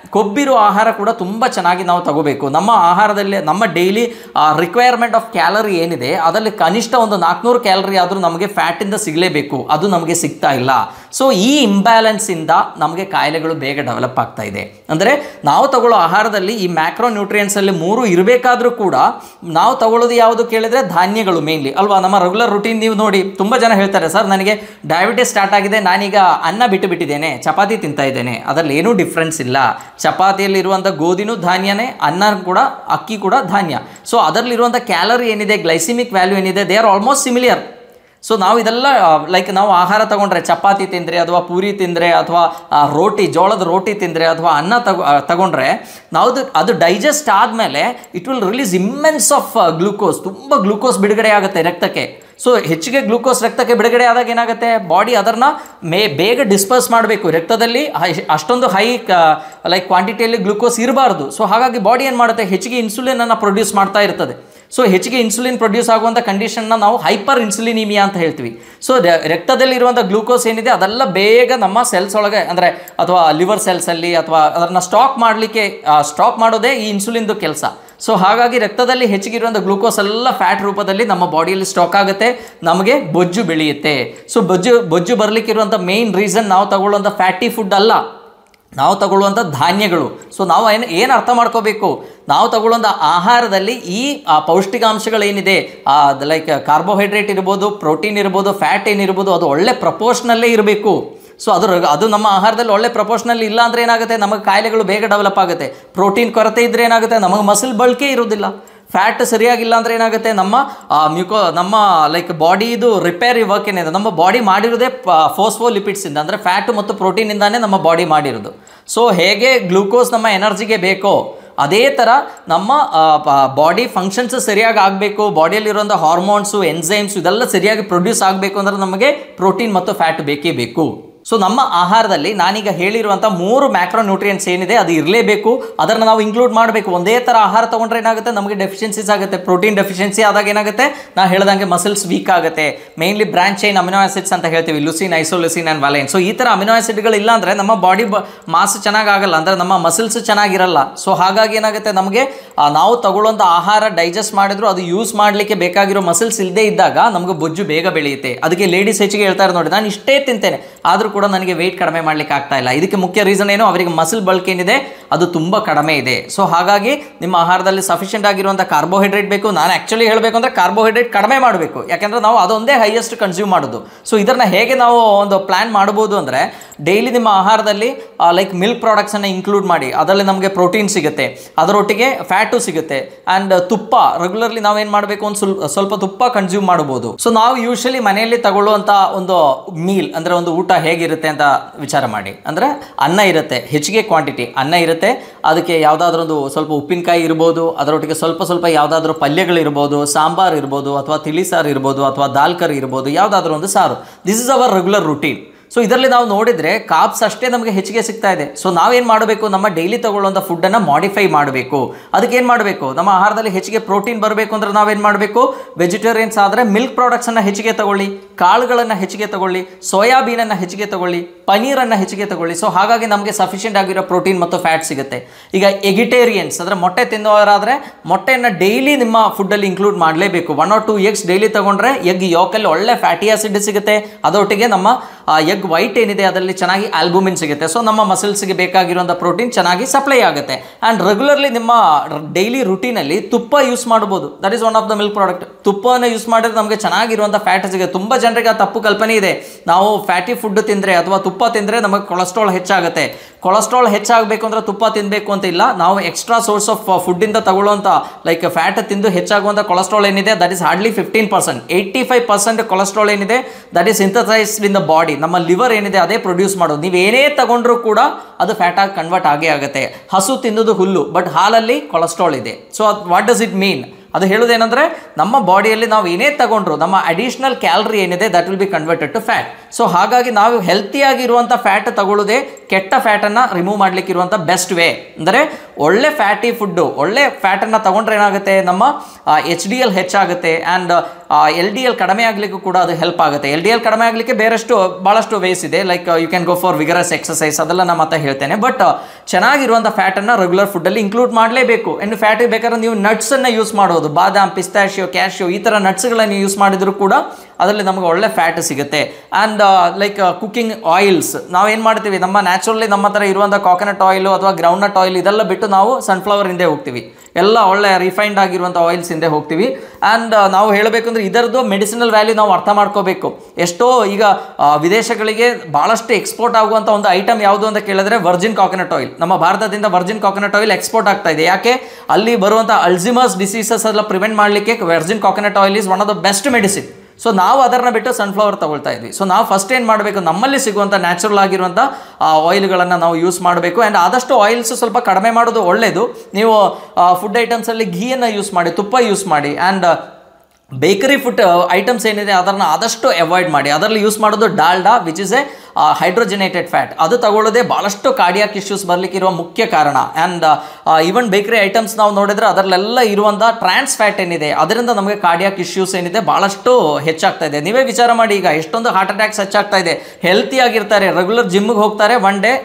Speaker 1: ಕೊಬ್ಬಿರೋ ಆಹಾರ ಕೂಡ ತುಂಬ ಚೆನ್ನಾಗಿ ನಾವು ತಗೋಬೇಕು ನಮ್ಮ ಆಹಾರದಲ್ಲಿ ನಮ್ಮ ಡೈಲಿ ರಿಕ್ವೈರ್ಮೆಂಟ್ ಆಫ್ ಕ್ಯಾಲರಿ ಏನಿದೆ ಅದರಲ್ಲಿ ಕನಿಷ್ಠ ಒಂದು ನಾಲ್ಕುನೂರು ಕ್ಯಾಲರಿ ಆದರೂ ನಮಗೆ ಫ್ಯಾಟಿಂದ ಸಿಗಲೇಬೇಕು ಅದು ನಮಗೆ ಸಿಗ್ತಾ ಇಲ್ಲ ಸೊ ಈ ಇಂಬ್ಯಾಲೆನ್ಸಿಂದ ನಮಗೆ ಕಾಯಿಲೆಗಳು ಬೇಗ ಡೆವಲಪ್ ಆಗ್ತಾ ಇದೆ ಅಂದರೆ ನಾವು ತಗೊಳ್ಳೋ ಆಹಾರದಲ್ಲಿ ಈ ಮ್ಯಾಕ್ರೋ ನ್ಯೂಟ್ರಿಯೆಂಟ್ಸಲ್ಲಿ ಮೂರು ಇರಬೇಕಾದ್ರೂ ಕೂಡ ನಾವು ತಗೊಳ್ಳೋದು ಯಾವುದು ಕೇಳಿದರೆ ಧಾನ್ಯಗಳು ಮೇನ್ಲಿ ಅಲ್ವಾ ನಮ್ಮ ರೆಗ್ಯುಲರ್ ರುಟೀನ್ ನೀವು ನೋಡಿ ತುಂಬ ಜನ ಹೇಳ್ತಾರೆ ಸರ್ ನನಗೆ ಡಯಾಬಿಟಿಸ್ ಸ್ಟಾರ್ಟ್ ಆಗಿದೆ ನಾನೀಗ ಅನ್ನ ಬಿಟ್ಟು ಬಿಟ್ಟಿದ್ದೇನೆ ಚಪಾತಿ ತಿಂತಾ ಇದ್ದೇನೆ ಅದರಲ್ಲಿ ಏನೂ ಡಿಫ್ರೆನ್ಸ್ ಇಲ್ಲ ಚಪಾತಿಯಲ್ಲಿರುವಂಥ ಗೋಧಿನೂ ಧಾನ್ಯನೇ ಅನ್ನ ಕೂಡ ಅಕ್ಕಿ ಕೂಡ ಧಾನ್ಯ ಸೊ ಅದರಲ್ಲಿರುವಂಥ ಕ್ಯಾಲರಿ ಏನಿದೆ ಗ್ಲೈಸಿಮಿಕ್ ವ್ಯಾಲ್ಯೂ ಏನಿದೆ they are almost similar so ನಾವು ಇದೆಲ್ಲ ಲೈಕ್ ನಾವು ಆಹಾರ ತಗೊಂಡ್ರೆ ಚಪಾತಿ ತಿಂದರೆ ಅಥವಾ ಪೂರಿ ತಿಂದರೆ ಅಥವಾ ಆ, ರೋಟಿ ಜೋಳದ ರೋಟಿ ತಿಂದರೆ ಅಥವಾ ಅನ್ನ ತಗೊ ಆ, ತಗೊಂಡ್ರೆ ನಾವು ಅದು- ಅದು ಡೈಜೆಸ್ಟ್ ಆದಮೇಲೆ it will release immense of glucose ತುಂಬ ಗ್ಲೂಕೋಸ್ ಬಿಡುಗಡೆ ಆಗುತ್ತೆ ರಕ್ತಕ್ಕೆ ಸೊ ಹೆಚ್ಚಿಗೆ ಗ್ಲೂಕೋಸ್ ರಕ್ತಕ್ಕೆ ಬಿಡುಗಡೆ ಆದಾಗ ಏನಾಗುತ್ತೆ ಬಾಡಿ ಅದನ್ನು ಮೇ ಬೇಗ ಡಿಸ್ಪರ್ಸ್ ಮಾಡಬೇಕು ರಕ್ತದಲ್ಲಿ ಹೈ- ಅಷ್ಟೊಂದು ಹೈ ಲೈಕ್ ಕ್ವಾಂಟಿಟಿಯಲ್ಲಿ ಗ್ಲೂಕೋಸ್ ಇರಬಾರ್ದು ಸೊ ಹಾಗಾಗಿ ಬಾಡಿ ಏನು ಮಾಡುತ್ತೆ ಹೆಚ್ಚಿಗೆ ಇನ್ಸುಲಿನನ್ನು ಪ್ರೊಡ್ಯೂಸ್ ಮಾಡ್ತಾ ಇರ್ತದೆ ಸೊ ಹೆಚ್ಚಿಗೆ ಇನ್ಸುಲಿನ್ ಪ್ರೊಡ್ಯೂಸ್ ಆಗುವಂಥ ಕಂಡೀಷನ್ನ ನಾವು ಹೈಪರ್ ಇನ್ಸುಲಿನಿಮಿಯಾ ಅಂತ ಹೇಳ್ತೀವಿ ಸೊ ರಕ್ತದಲ್ಲಿರುವಂಥ ಗ್ಲೂಕೋಸ್ ಏನಿದೆ ಅದೆಲ್ಲ ಬೇಗ ನಮ್ಮ ಸೆಲ್ಸ್ ಒಳಗೆ ಅಂದರೆ ಅಥವಾ ಲಿವರ್ ಸೆಲ್ಸಲ್ಲಿ ಅಥವಾ ಅದನ್ನು ಸ್ಟಾಕ್ ಮಾಡಲಿಕ್ಕೆ ಸ್ಟಾಕ್ ಮಾಡೋದೇ ಈ ಇನ್ಸುಲಿನ್ದು ಕೆಲಸ ಸೊ ಹಾಗಾಗಿ ರಕ್ತದಲ್ಲಿ ಹೆಚ್ಚಿಗೆ ಇರುವಂಥ ಗ್ಲೂಕೋಸ್ ಎಲ್ಲ ಫ್ಯಾಟ್ ರೂಪದಲ್ಲಿ ನಮ್ಮ ಬಾಡಿಯಲ್ಲಿ ಸ್ಟಾಕ್ ಆಗುತ್ತೆ ನಮಗೆ ಬೊಜ್ಜು ಬೆಳೆಯುತ್ತೆ ಸೊ ಬೊಜ್ಜು ಬೊಜ್ಜು ಬರಲಿಕ್ಕೆ ಇರುವಂಥ ಮೇನ್ ರೀಸನ್ ನಾವು ತಗೊಳ್ಳುವಂಥ ಫ್ಯಾಟಿ ಫುಡ್ ಅಲ್ಲ ನಾವು ತಗೊಳ್ಳುವಂಥ ಧಾನ್ಯಗಳು ಸೊ ನಾವು ಏನು ಏನು ಅರ್ಥ ಮಾಡ್ಕೋಬೇಕು ನಾವು ತಗೊಳ್ಳುವಂಥ ಆಹಾರದಲ್ಲಿ ಈ ಆ, ಪೌಷ್ಟಿಕಾಂಶಗಳೇನಿದೆ ಲೈಕ್ ಕಾರ್ಬೋಹೈಡ್ರೇಟ್ ಇರ್ಬೋದು ಪ್ರೋಟೀನ್ ಇರ್ಬೋದು ಫ್ಯಾಟ್ ಏನಿರ್ಬೋದು ಅದು ಒಳ್ಳೆ ಪ್ರಪೋರ್ಷನಲ್ಲೇ ಇರಬೇಕು ಸೊ ಅದು ರ- ಅದು ನಮ್ಮ ಆಹಾರದಲ್ಲಿ ಒಳ್ಳೆ ಪ್ರಪೋರ್ಷನಲ್ಲಿ ಇಲ್ಲ ಅಂದರೆ ಏನಾಗುತ್ತೆ ನಮಗೆ ಕಾಯಿಲೆಗಳು ಬೇಗ ಡೆವಲಪ್ ಆಗುತ್ತೆ ಪ್ರೋಟೀನ್ ಕೊರತೆ ಇದ್ದರೆ ಏನಾಗುತ್ತೆ ನಮಗೆ ಮಸಲ್ ಬಳಕೆ ಇರೋದಿಲ್ಲ ಫ್ಯಾಟ್ ಸರಿಯಾಗಿಲ್ಲ ಅಂದರೆ ಏನಾಗುತ್ತೆ ನಮ್ಮ ಮ್ಯೂಕೋ ನಮ್ಮ ಲೈಕ್ ಬಾಡಿದು ರಿಪೇರಿ ವರ್ಕ್ ಏನಿದೆ ನಮ್ಮ ಬಾಡಿ ಮಾಡಿರೋದೇ ಫೋಸ್ಫೋ ಲಿಪಿಡ್ಸಿಂದ ಅಂದರೆ ಫ್ಯಾಟ್ ಮತ್ತು ಪ್ರೋಟೀನಿಂದಾನೇ ನಮ್ಮ ಬಾಡಿ ಮಾಡಿರೋದು ಸೊ ಹೇಗೆ ಗ್ಲೂಕೋಸ್ ನಮ್ಮ ಎನರ್ಜಿಗೆ ಬೇಕೋ ಅದೇ ಥರ ನಮ್ಮ ಬಾಡಿ ಫಂಕ್ಷನ್ಸ್ ಸರಿಯಾಗಿ ಆಗಬೇಕು ಬಾಡಿಯಲ್ಲಿರುವಂಥ ಹಾರ್ಮೋನ್ಸು ಎನ್ಸೈಮ್ಸ್ ಇದೆಲ್ಲ ಸರಿಯಾಗಿ ಪ್ರೊಡ್ಯೂಸ್ ಆಗಬೇಕು ಅಂದರೆ ನಮಗೆ ಪ್ರೋಟೀನ್ ಮತ್ತು ಫ್ಯಾಟ್ ಬೇಕೇ ಬೇಕು ಸೊ ನಮ್ಮ ಆಹಾರದಲ್ಲಿ ನಾನೀಗ ಹೇಳಿರುವಂಥ ಮೂರು ಮ್ಯಾಕ್ರೋ ನ್ಯೂಟ್ರಿಯೆಂಟ್ಸ್ ಏನಿದೆ ಅದು ಇರಲೇಬೇಕು ಅದನ್ನು ನಾವು ಇನ್ಕ್ಲೂಡ್ ಮಾಡಬೇಕು ಒಂದೇ ಥರ ಆಹಾರ ತೊಗೊಂಡ್ರೆ ಏನಾಗುತ್ತೆ ನಮಗೆ ಡೆಫಿಷಿಯನ್ಸೀಸ್ ಆಗುತ್ತೆ ಪ್ರೋಟೀನ್ ಡೆಫಿಷಿಯನ್ಸಿ ಆದಾಗ ಏನಾಗುತ್ತೆ ನಾ ಹೇಳ್ದಂಗೆ ಮಸಲ್ಸ್ ವೀಕ್ ಆಗುತ್ತೆ mainly branch chain amino acids ಅಂತ ಹೇಳ್ತೀವಿ leucine isoleucine and valine so ಈ ಥರ ಅಮಿನೋ ಆಸಿಡ್ಗಳು ಇಲ್ಲ ಅಂದರೆ ನಮ್ಮ ಬಾಡಿ ಮಾಸ್ ಚೆನ್ನಾಗಿ ಆಗಲ್ಲ ಅಂದರೆ ನಮ್ಮ ಮಸಲ್ಸ್ ಚೆನ್ನಾಗಿರಲ್ಲ ಸೊ ಹಾಗಾಗಿ ಏನಾಗುತ್ತೆ ನಮಗೆ ಆ, ನಾವು ತಗೊಳ್ಳುವಂಥ ಆಹಾರ ಡೈಜೆಸ್ಟ್ ಮಾಡಿದ್ರು ಅದು ಯೂಸ್ ಮಾಡಲಿಕ್ಕೆ ಬೇಕಾಗಿರೋ ಮಸಲ್ಸ್ ಇಲ್ಲದೆ ಇದ್ದಾಗ ನಮಗೆ ಬೊಜ್ಜು ಬೇಗ ಬೆಳೆಯುತ್ತೆ ಅದಕ್ಕೆ ಲೇಡೀಸ್ ಹೆಚ್ಚಿಗೆ ಹೇಳ್ತಾರೆ ನೋಡಿ ನಾನು ಇಷ್ಟೇ ತಿಂತೇನೆ ಆದರೂ ಕೂಡ ನನಗೆ ವೆಯ್ಟ್ ಕಡಿಮೆ ಮಾಡಲಿಕ್ಕೆ ಆಗ್ತಾ ಇಲ್ಲ ಇದಕ್ಕೆ ಮುಖ್ಯ ರೀಸನ್ ಏನು ಅವರಿಗೆ ಮಸಲ್ ಬಲ್ಕ್ ಏನಿದೆ ಅದು ತುಂಬ ಕಡಿಮೆ ಇದೆ ಸೊ ಹಾಗಾಗಿ ನಿಮ್ಮ ಆಹಾರದಲ್ಲಿ ಸಫಿಷಿಯೆಂಟ್ ಆಗಿರುವಂಥ ಕಾರ್ಬೋಹೈಡ್ರೇಟ್ ಬೇಕು ನಾನು ಆ್ಯಕ್ಚುಲಿ ಹೇಳಬೇಕು ಅಂದರೆ ಕಾರ್ಬೋಹೈಡ್ರೇಟ್ ಕಡಿಮೆ ಮಾಡಬೇಕು ಯಾಕೆಂದರೆ ನಾವು ಅದೊಂದೇ ಹೈಯೆಸ್ಟ್ ಕನ್ಸ್ಯೂಮ್ ಮಾಡೋದು ಸೊ ಇದನ್ನು ಹೇಗೆ ನಾವು ಒಂದು ಪ್ಲ್ಯಾನ್ ಮಾಡ್ಬೋದು ಅಂದರೆ ಡೈಲಿ ನಿಮ್ಮ ಆಹಾರದಲ್ಲಿ ಲೈಕ್ ಮಿಲ್ಕ್ ಪ್ರಾಡಕ್ಟ್ಸನ್ನು ಇನ್ಕ್ಲೂಡ್ ಮಾಡಿ ಅದರಲ್ಲಿ ನಮಗೆ ಪ್ರೋಟೀನ್ ಸಿಗುತ್ತೆ ಅದರೊಟ್ಟಿಗೆ ಫ್ಯಾಟು ಸಿಗುತ್ತೆ ಆ್ಯಂಡ್ ತುಪ್ಪ ರೆಗ್ಯುಲರ್ಲಿ ನಾವೇನು ಮಾಡಬೇಕು ಒಂದು ಸ್ವಲ್ಪ ಸ್ವಲ್ಪ ತುಪ್ಪ ಕನ್ಸ್ಯೂಮ್ ಮಾಡ್ಬೋದು ಸೊ ನಾವು ಯೂಶಲಿ ಮನೆಯಲ್ಲಿ ತಗೊಳ್ಳುವಂಥ ಒಂದು ಮೀಲ್ ಅಂದರೆ ಒಂದು ಊಟ ಹೇಗಿರುತ್ತೆ ಅಂತ ವಿಚಾರ ಮಾಡಿ ಅಂದರೆ ಅನ್ನ ಇರುತ್ತೆ ಹೆಚ್ಚಿಗೆ ಕ್ವಾಂಟಿಟಿ ಅನ್ನ ಇರುತ್ತೆ ಅದಕ್ಕೆ ಯಾವುದಾದ್ರೂ ಒಂದು ಸ್ವಲ್ಪ ಉಪ್ಪಿನಕಾಯಿ ಇರ್ಬೋದು ಅದರೊಟ್ಟಿಗೆ ಸ್ವಲ್ಪ ಸ್ವಲ್ಪ ಯಾವುದಾದ್ರೂ ಪಲ್ಯಗಳಿರ್ಬೋದು ಸಾಂಬಾರ್ ಇರ್ಬೋದು ಅಥವಾ ತಿಳಿ ಸಾರು ಇರ್ಬೋದು ಅಥವಾ ದಾಲ್ ಕರಿ ಇರ್ಬೋದು ಯಾವುದಾದ್ರೂ ಒಂದು ಸಾರು this is our regular routine so ಇದರಲ್ಲಿ ನಾವು ನೋಡಿದರೆ ಕಾಪ್ಸ್ ಅಷ್ಟೇ ನಮಗೆ ಹೆಚ್ಚಿಗೆ ಸಿಗ್ತಾ ಇದೆ ಸೊ ನಾವೇನು ಮಾಡಬೇಕು ನಮ್ಮ ಡೈಲಿ ತಗೊಳ್ಳುವಂಥ ಫುಡ್ಡನ್ನು ಮಾಡಿಫೈ ಮಾಡಬೇಕು ಅದಕ್ಕೆ ಏನು ಮಾಡಬೇಕು ನಮ್ಮ ಆಹಾರದಲ್ಲಿ ಹೆಚ್ಚಿಗೆ ಪ್ರೋಟೀನ್ ಬರಬೇಕು ಅಂದ್ರೆ ನಾವೇನು ಮಾಡಬೇಕು ವೆಜಿಟೇರಿಯನ್ಸ್ ಆದರೆ ಮಿಲ್ಕ್ ಪ್ರಾಡಕ್ಟ್ಸನ್ನು ಹೆಚ್ಚಿಗೆ ತಗೊಳ್ಳಿ ಕಾಳುಗಳನ್ನು ಹೆಚ್ಚಿಗೆ ತಗೊಳ್ಳಿ ಸೋಯಾಬೀನನ್ನು ಹೆಚ್ಚಿಗೆ ತಗೊಳ್ಳಿ ಪನೀರನ್ನು ಹೆಚ್ಚಿಗೆ ತಗೊಳ್ಳಿ ಸೊ ಹಾಗಾಗಿ ನಮಗೆ ಸಫಿಷಿಯೆಂಟ್ ಆಗಿರೋ ಪ್ರೋಟೀನ್ ಮತ್ತು ಫ್ಯಾಟ್ ಸಿಗುತ್ತೆ ಈಗ ಎಗಿಟೇರಿಯನ್ಸ್ ಅಂದರೆ ಮೊಟ್ಟೆ ತಿನ್ನೋರಾದರೆ ಮೊಟ್ಟೆಯನ್ನು ಡೈಲಿ ನಿಮ್ಮ ಫುಡ್ಡಲ್ಲಿ ಇನ್ಕ್ಲೂಡ್ ಮಾಡಲೇಬೇಕು one or two eggs daily ತಗೊಂಡ್ರೆ ಎಗ್ ಯೋಕಲ್ಲಿ ಒಳ್ಳೆ ಫ್ಯಾಟಿ ಆಸಿಡ್ ಸಿಗುತ್ತೆ ಅದರೊಟ್ಟಿಗೆ ನಮ್ಮ ಎಗ್ ವೈಟ್ ಏನಿದೆ ಅದರಲ್ಲಿ ಚೆನ್ನಾಗಿ ಆಲ್ಬುಮಿನ್ ಸಿಗುತ್ತೆ ಸೊ ನಮ್ಮ ಮಸಲ್ಸ್ಗೆ ಬೇಕಾಗಿರುವಂಥ ಪ್ರೋಟೀನ್ ಚೆನ್ನಾಗಿ ಸಪ್ಲೈ ಆಗುತ್ತೆ ಆ್ಯಂಡ್ ರೆಗ್ಯುಲರ್ಲಿ ನಿಮ್ಮ ಡೈಲಿ ರುಟೀನಲ್ಲಿ ತುಪ್ಪ ಯೂಸ್ ಮಾಡ್ಬೋದು that is one of the milk product ತುಪ್ಪವನ್ನು ಯೂಸ್ ಮಾಡಿದ್ರೆ ನಮಗೆ ಚೆನ್ನಾಗಿರುವಂಥ ಫ್ಯಾಟ್ ಸಿಗುತ್ತೆ ತುಂಬ ಜನರಿಗೆ ಆ ತಪ್ಪು ಕಲ್ಪನೆ ಇದೆ ನಾವು ಫ್ಯಾಟಿ ಫುಡ್ ತಿಂದರೆ ಅಥವಾ ತುಪ್ಪ ತಿಂದರೆ ನಮಗೆ ಕೊಲೆಸ್ಟ್ರಾಲ್ ಹೆಚ್ಚಾಗುತ್ತೆ ಕೊಲೆಸ್ಟ್ರಾಲ್ ಹೆಚ್ಚಾಗಬೇಕು ಅಂದರೆ ತುಪ್ಪ ತಿನ್ನಬೇಕು ಅಂತ ಇಲ್ಲ ನಾವು ಎಕ್ಸ್ಟ್ರಾ ಸೋರ್ಸ್ ಆಫ್ ಫುಡ್ಡಿಂದ ತಗೊಳ್ಳುವಂಥ ಲೈಕ್ ಫ್ಯಾಟ್ ತಿಂದು ಹೆಚ್ಚಾಗುವಂಥ ಕೊಲೆಸ್ಟ್ರಾಲ್ ಏನಿದೆ that is hardly fifteen percent eighty five percent cholesterol ಏನಿದೆ that is synthesised in the body ನಮ್ಮ ಲಿವರ್ ಏನಿದೆ ಅದೇ ಪ್ರೊಡ್ಯೂಸ್ ಮಾಡೋದು ನೀವು ಏನೇ ತಗೊಂಡ್ರೂ ಕೂಡ ಅದು ಫ್ಯಾಟ್ ಆಗಿ ಕನ್ವರ್ಟ್ ಆಗೇ ಆಗುತ್ತೆ ಹಸು ತಿನ್ನೋದು ಹುಲ್ಲು ಬಟ್ ಹಾಲಲ್ಲಿ ಕೊಲೆಸ್ಟ್ರಾಲ್ ಇದೆ so what does it mean ಅದು ಹೇಳೋದೇನೆಂದರೆ ನಮ್ಮ ಬಾಡಿಯಲ್ಲಿ ನಾವು ಏನೇ ತಗೊಂಡ್ರು ನಮ್ಮ ಅಡಿಷನಲ್ ಕ್ಯಾಲರಿ ಏನಿದೆ that will be converted to fat so ಹಾಗಾಗಿ ನಾವು ಹೆಲ್ತಿಯಾಗಿರುವಂಥ ಫ್ಯಾಟ್ ತಗೊಳ್ಳೋದೇ ಕೆಟ್ಟ ಫ್ಯಾಟನ್ನು ರಿಮೂವ್ ಮಾಡ್ಲಿಕ್ಕೆ ಇರುವಂಥ ಬೆಸ್ಟ್ ವೇ ಅಂದರೆ ಒಳ್ಳೆ ಫ್ಯಾಟಿ ಫುಡ್ಡು ಒಳ್ಳೆ ಫ್ಯಾಟನ್ನು ತಗೊಂಡ್ರೆ ಏನಾಗುತ್ತೆ ನಮ್ಮ ಎಚ್ ಡಿ ಎಲ್ ಹೆಚ್ಚಾಗುತ್ತೆ ಆ್ಯಂಡ್ ಎಲ್ ಡಿ ಎಲ್ ಕಡಿಮೆ ಆಗಲಿಕ್ಕೂ ಕೂಡ ಅದು ಹೆಲ್ಪ್ ಆಗುತ್ತೆ ಎಲ್ ಡಿ ಎಲ್ ಕಡಿಮೆ ಆಗಲಿಕ್ಕೆ ಬೇರೆಷ್ಟು ಭಾಳಷ್ಟು ವೇಸ್ ಇದೆ like you can go for vigorous exercise ಅದೆಲ್ಲ ನಾನು ಮತ್ತೆ ಹೇಳ್ತೇನೆ ಬಟ್ ಚೆನ್ನಾಗಿರುವಂಥ ಫ್ಯಾಟನ್ನು ರೆಗ್ಯುಲರ್ ಫುಡ್ಡಲ್ಲಿ ಇನ್ಕ್ಲೂಡ್ ಮಾಡಲೇಬೇಕು ಇನ್ನು ಫ್ಯಾಟಿಗೆ ಬೇಕಾದ್ರೆ ನೀವು ನಟ್ಸನ್ನು ಯೂಸ್ ಮಾಡೋದು ಬಾದಾಮ್ ಪಿಸ್ತಾಶಿಯೋ ಕ್ಯಾಶಿಯೋ ಈ ಥರ ನಟ್ಸ್ಗಳನ್ನು ಯೂಸ್ ಮಾಡಿದರೂ ಕೂಡ ಅದರಲ್ಲಿ ನಮಗೆ ಒಳ್ಳೆ ಫ್ಯಾಟ್ ಸಿಗುತ್ತೆ ಆ್ಯಂಡ್ ಲೈಕ್ ಕುಕಿಂಗ್ ಆಯಿಲ್ಸ್ ನಾವು ಏನು ಮಾಡ್ತೀವಿ ನಮ್ಮ ನ್ಯಾಚುರಲಿ ನಮ್ಮ ಹತ್ರ ಇರುವಂಥ ಕಾಕೋನಟ್ ಆಯಿಲು ಅಥವಾ ಗ್ರೌಂಡ್ನಟ್ ಆಯಿಲ್ ಇದೆಲ್ಲ ಬಿಟ್ಟು ನಾವು ಸನ್ಫ್ಲವರ್ ಹಿಂದೆ ಹೋಗ್ತೀವಿ ಎಲ್ಲ ಒಳ್ಳೆ ರಿಫೈನ್ಡ್ ಆಗಿರುವಂಥ ಆಯಿಲ್ಸ್ ಹಿಂದೆ ಹೋಗ್ತೀವಿ ಆ್ಯಂಡ್ ನಾವು ಹೇಳಬೇಕು ಅಂದರೆ ಇದರದ್ದು ಮೆಡಿಸಿನಲ್ ವ್ಯಾಲ್ಯೂ ನಾವು ಅರ್ಥ ಮಾಡ್ಕೋಬೇಕು ಎಷ್ಟೋ ಈಗ ಆ, ವಿದೇಶಗಳಿಗೆ ಭಾಳಷ್ಟು ಎಕ್ಸ್ಪೋರ್ಟ್ ಆಗುವಂಥ ಒಂದು ಐಟಮ್ ಯಾವುದು ಅಂತ ಕೇಳಿದ್ರೆ ವರ್ಜಿನ್ ಕಾಕೋನಟ್ ಆಯಿಲ್ ನಮ್ಮ ಭಾರತದಿಂದ ವರ್ಜಿನ್ ಕಾಕೋನಟ್ ಆಯಿಲ್ ಎಕ್ಸ್ಪೋರ್ಟ್ ಆಗ್ತಾ ಇದೆ ಯಾಕೆ ಅಲ್ಲಿ ಬರುವಂಥ ಅಲ್ಜಿಮರ್ಸ್ ಡಿಸೀಸಸ್ ಎಲ್ಲ ಪ್ರಿವೆಂಟ್ ಮಾಡಲಿಕ್ಕೆ virgin coconut oil is one of the best medicine so ನಾವು ಅದನ್ನು ಬಿಟ್ಟು ಸನ್ಫ್ಲವರ್ ತಗೊಳ್ತಾ ಇದ್ವಿ ಸೊ ನಾವು ಫಸ್ಟ್ ಏನು ಮಾಡಬೇಕು ನಮ್ಮಲ್ಲಿ ಸಿಗುವಂಥ ನ್ಯಾಚುರಲ್ ಆಗಿರುವಂಥ ಆಯಿಲ್ಗಳನ್ನು ನಾವು ಯೂಸ್ ಮಾಡಬೇಕು ಆ್ಯಂಡ್ ಆದಷ್ಟು ಆಯಿಲ್ಸ್ ಸ್ವಲ್ಪ ಕಡಿಮೆ ಮಾಡೋದು ಒಳ್ಳೆಯದು ನೀವು ಫುಡ್ ಐಟಮ್ಸಲ್ಲಿ ಘೀಯನ್ನು ಯೂಸ್ ಮಾಡಿ ತುಪ್ಪ ಯೂಸ್ ಮಾಡಿ ಆ್ಯಂಡ್ ಬೇಕರಿ ಫುಡ್ ಐಟಮ್ಸ್ ಏನಿದೆ ಅದನ್ನು ಆದಷ್ಟು ಅವಾಯ್ಡ್ ಮಾಡಿ ಅದರಲ್ಲಿ ಯೂಸ್ ಮಾಡೋದು Dalda which is a hydrogenated fat ಅದು ತಗೊಳ್ಳೋದೇ ಭಾಳಷ್ಟು ಕಾರ್ಡಿಯಾಕ್ ಇಶ್ಯೂಸ್ ಬರಲಿಕ್ಕೆ ಇರುವ ಮುಖ್ಯ ಕಾರಣ ಆ್ಯಂಡ್ ಈವನ್ ಬೇಕರಿ ಐಟಮ್ಸ್ ನಾವು ನೋಡಿದ್ರೆ ಅದರಲ್ಲೆಲ್ಲ ಇರುವಂಥ ಟ್ರಾನ್ಸ್ ಫ್ಯಾಟ್ ಏನಿದೆ ಅದರಿಂದ ನಮಗೆ ಕಾರ್ಡಿಯಾಕ್ ಇಶ್ಯೂಸ್ ಏನಿದೆ ಭಾಳಷ್ಟು ಹೆಚ್ಚಾಗ್ತಾ ಇದೆ ನೀವೇ ವಿಚಾರ ಮಾಡಿ ಈಗ ಎಷ್ಟೊಂದು ಹಾರ್ಟ್ ಅಟ್ಯಾಕ್ಸ್ ಹೆಚ್ಚಾಗ್ತಾ ಇದೆ ಹೆಲ್ತಿ ಆಗಿರ್ತಾರೆ ರೆಗ್ಯುಲರ್ ಜಿಮ್ಗೆ ಹೋಗ್ತಾರೆ ಒನ್ ಡೇ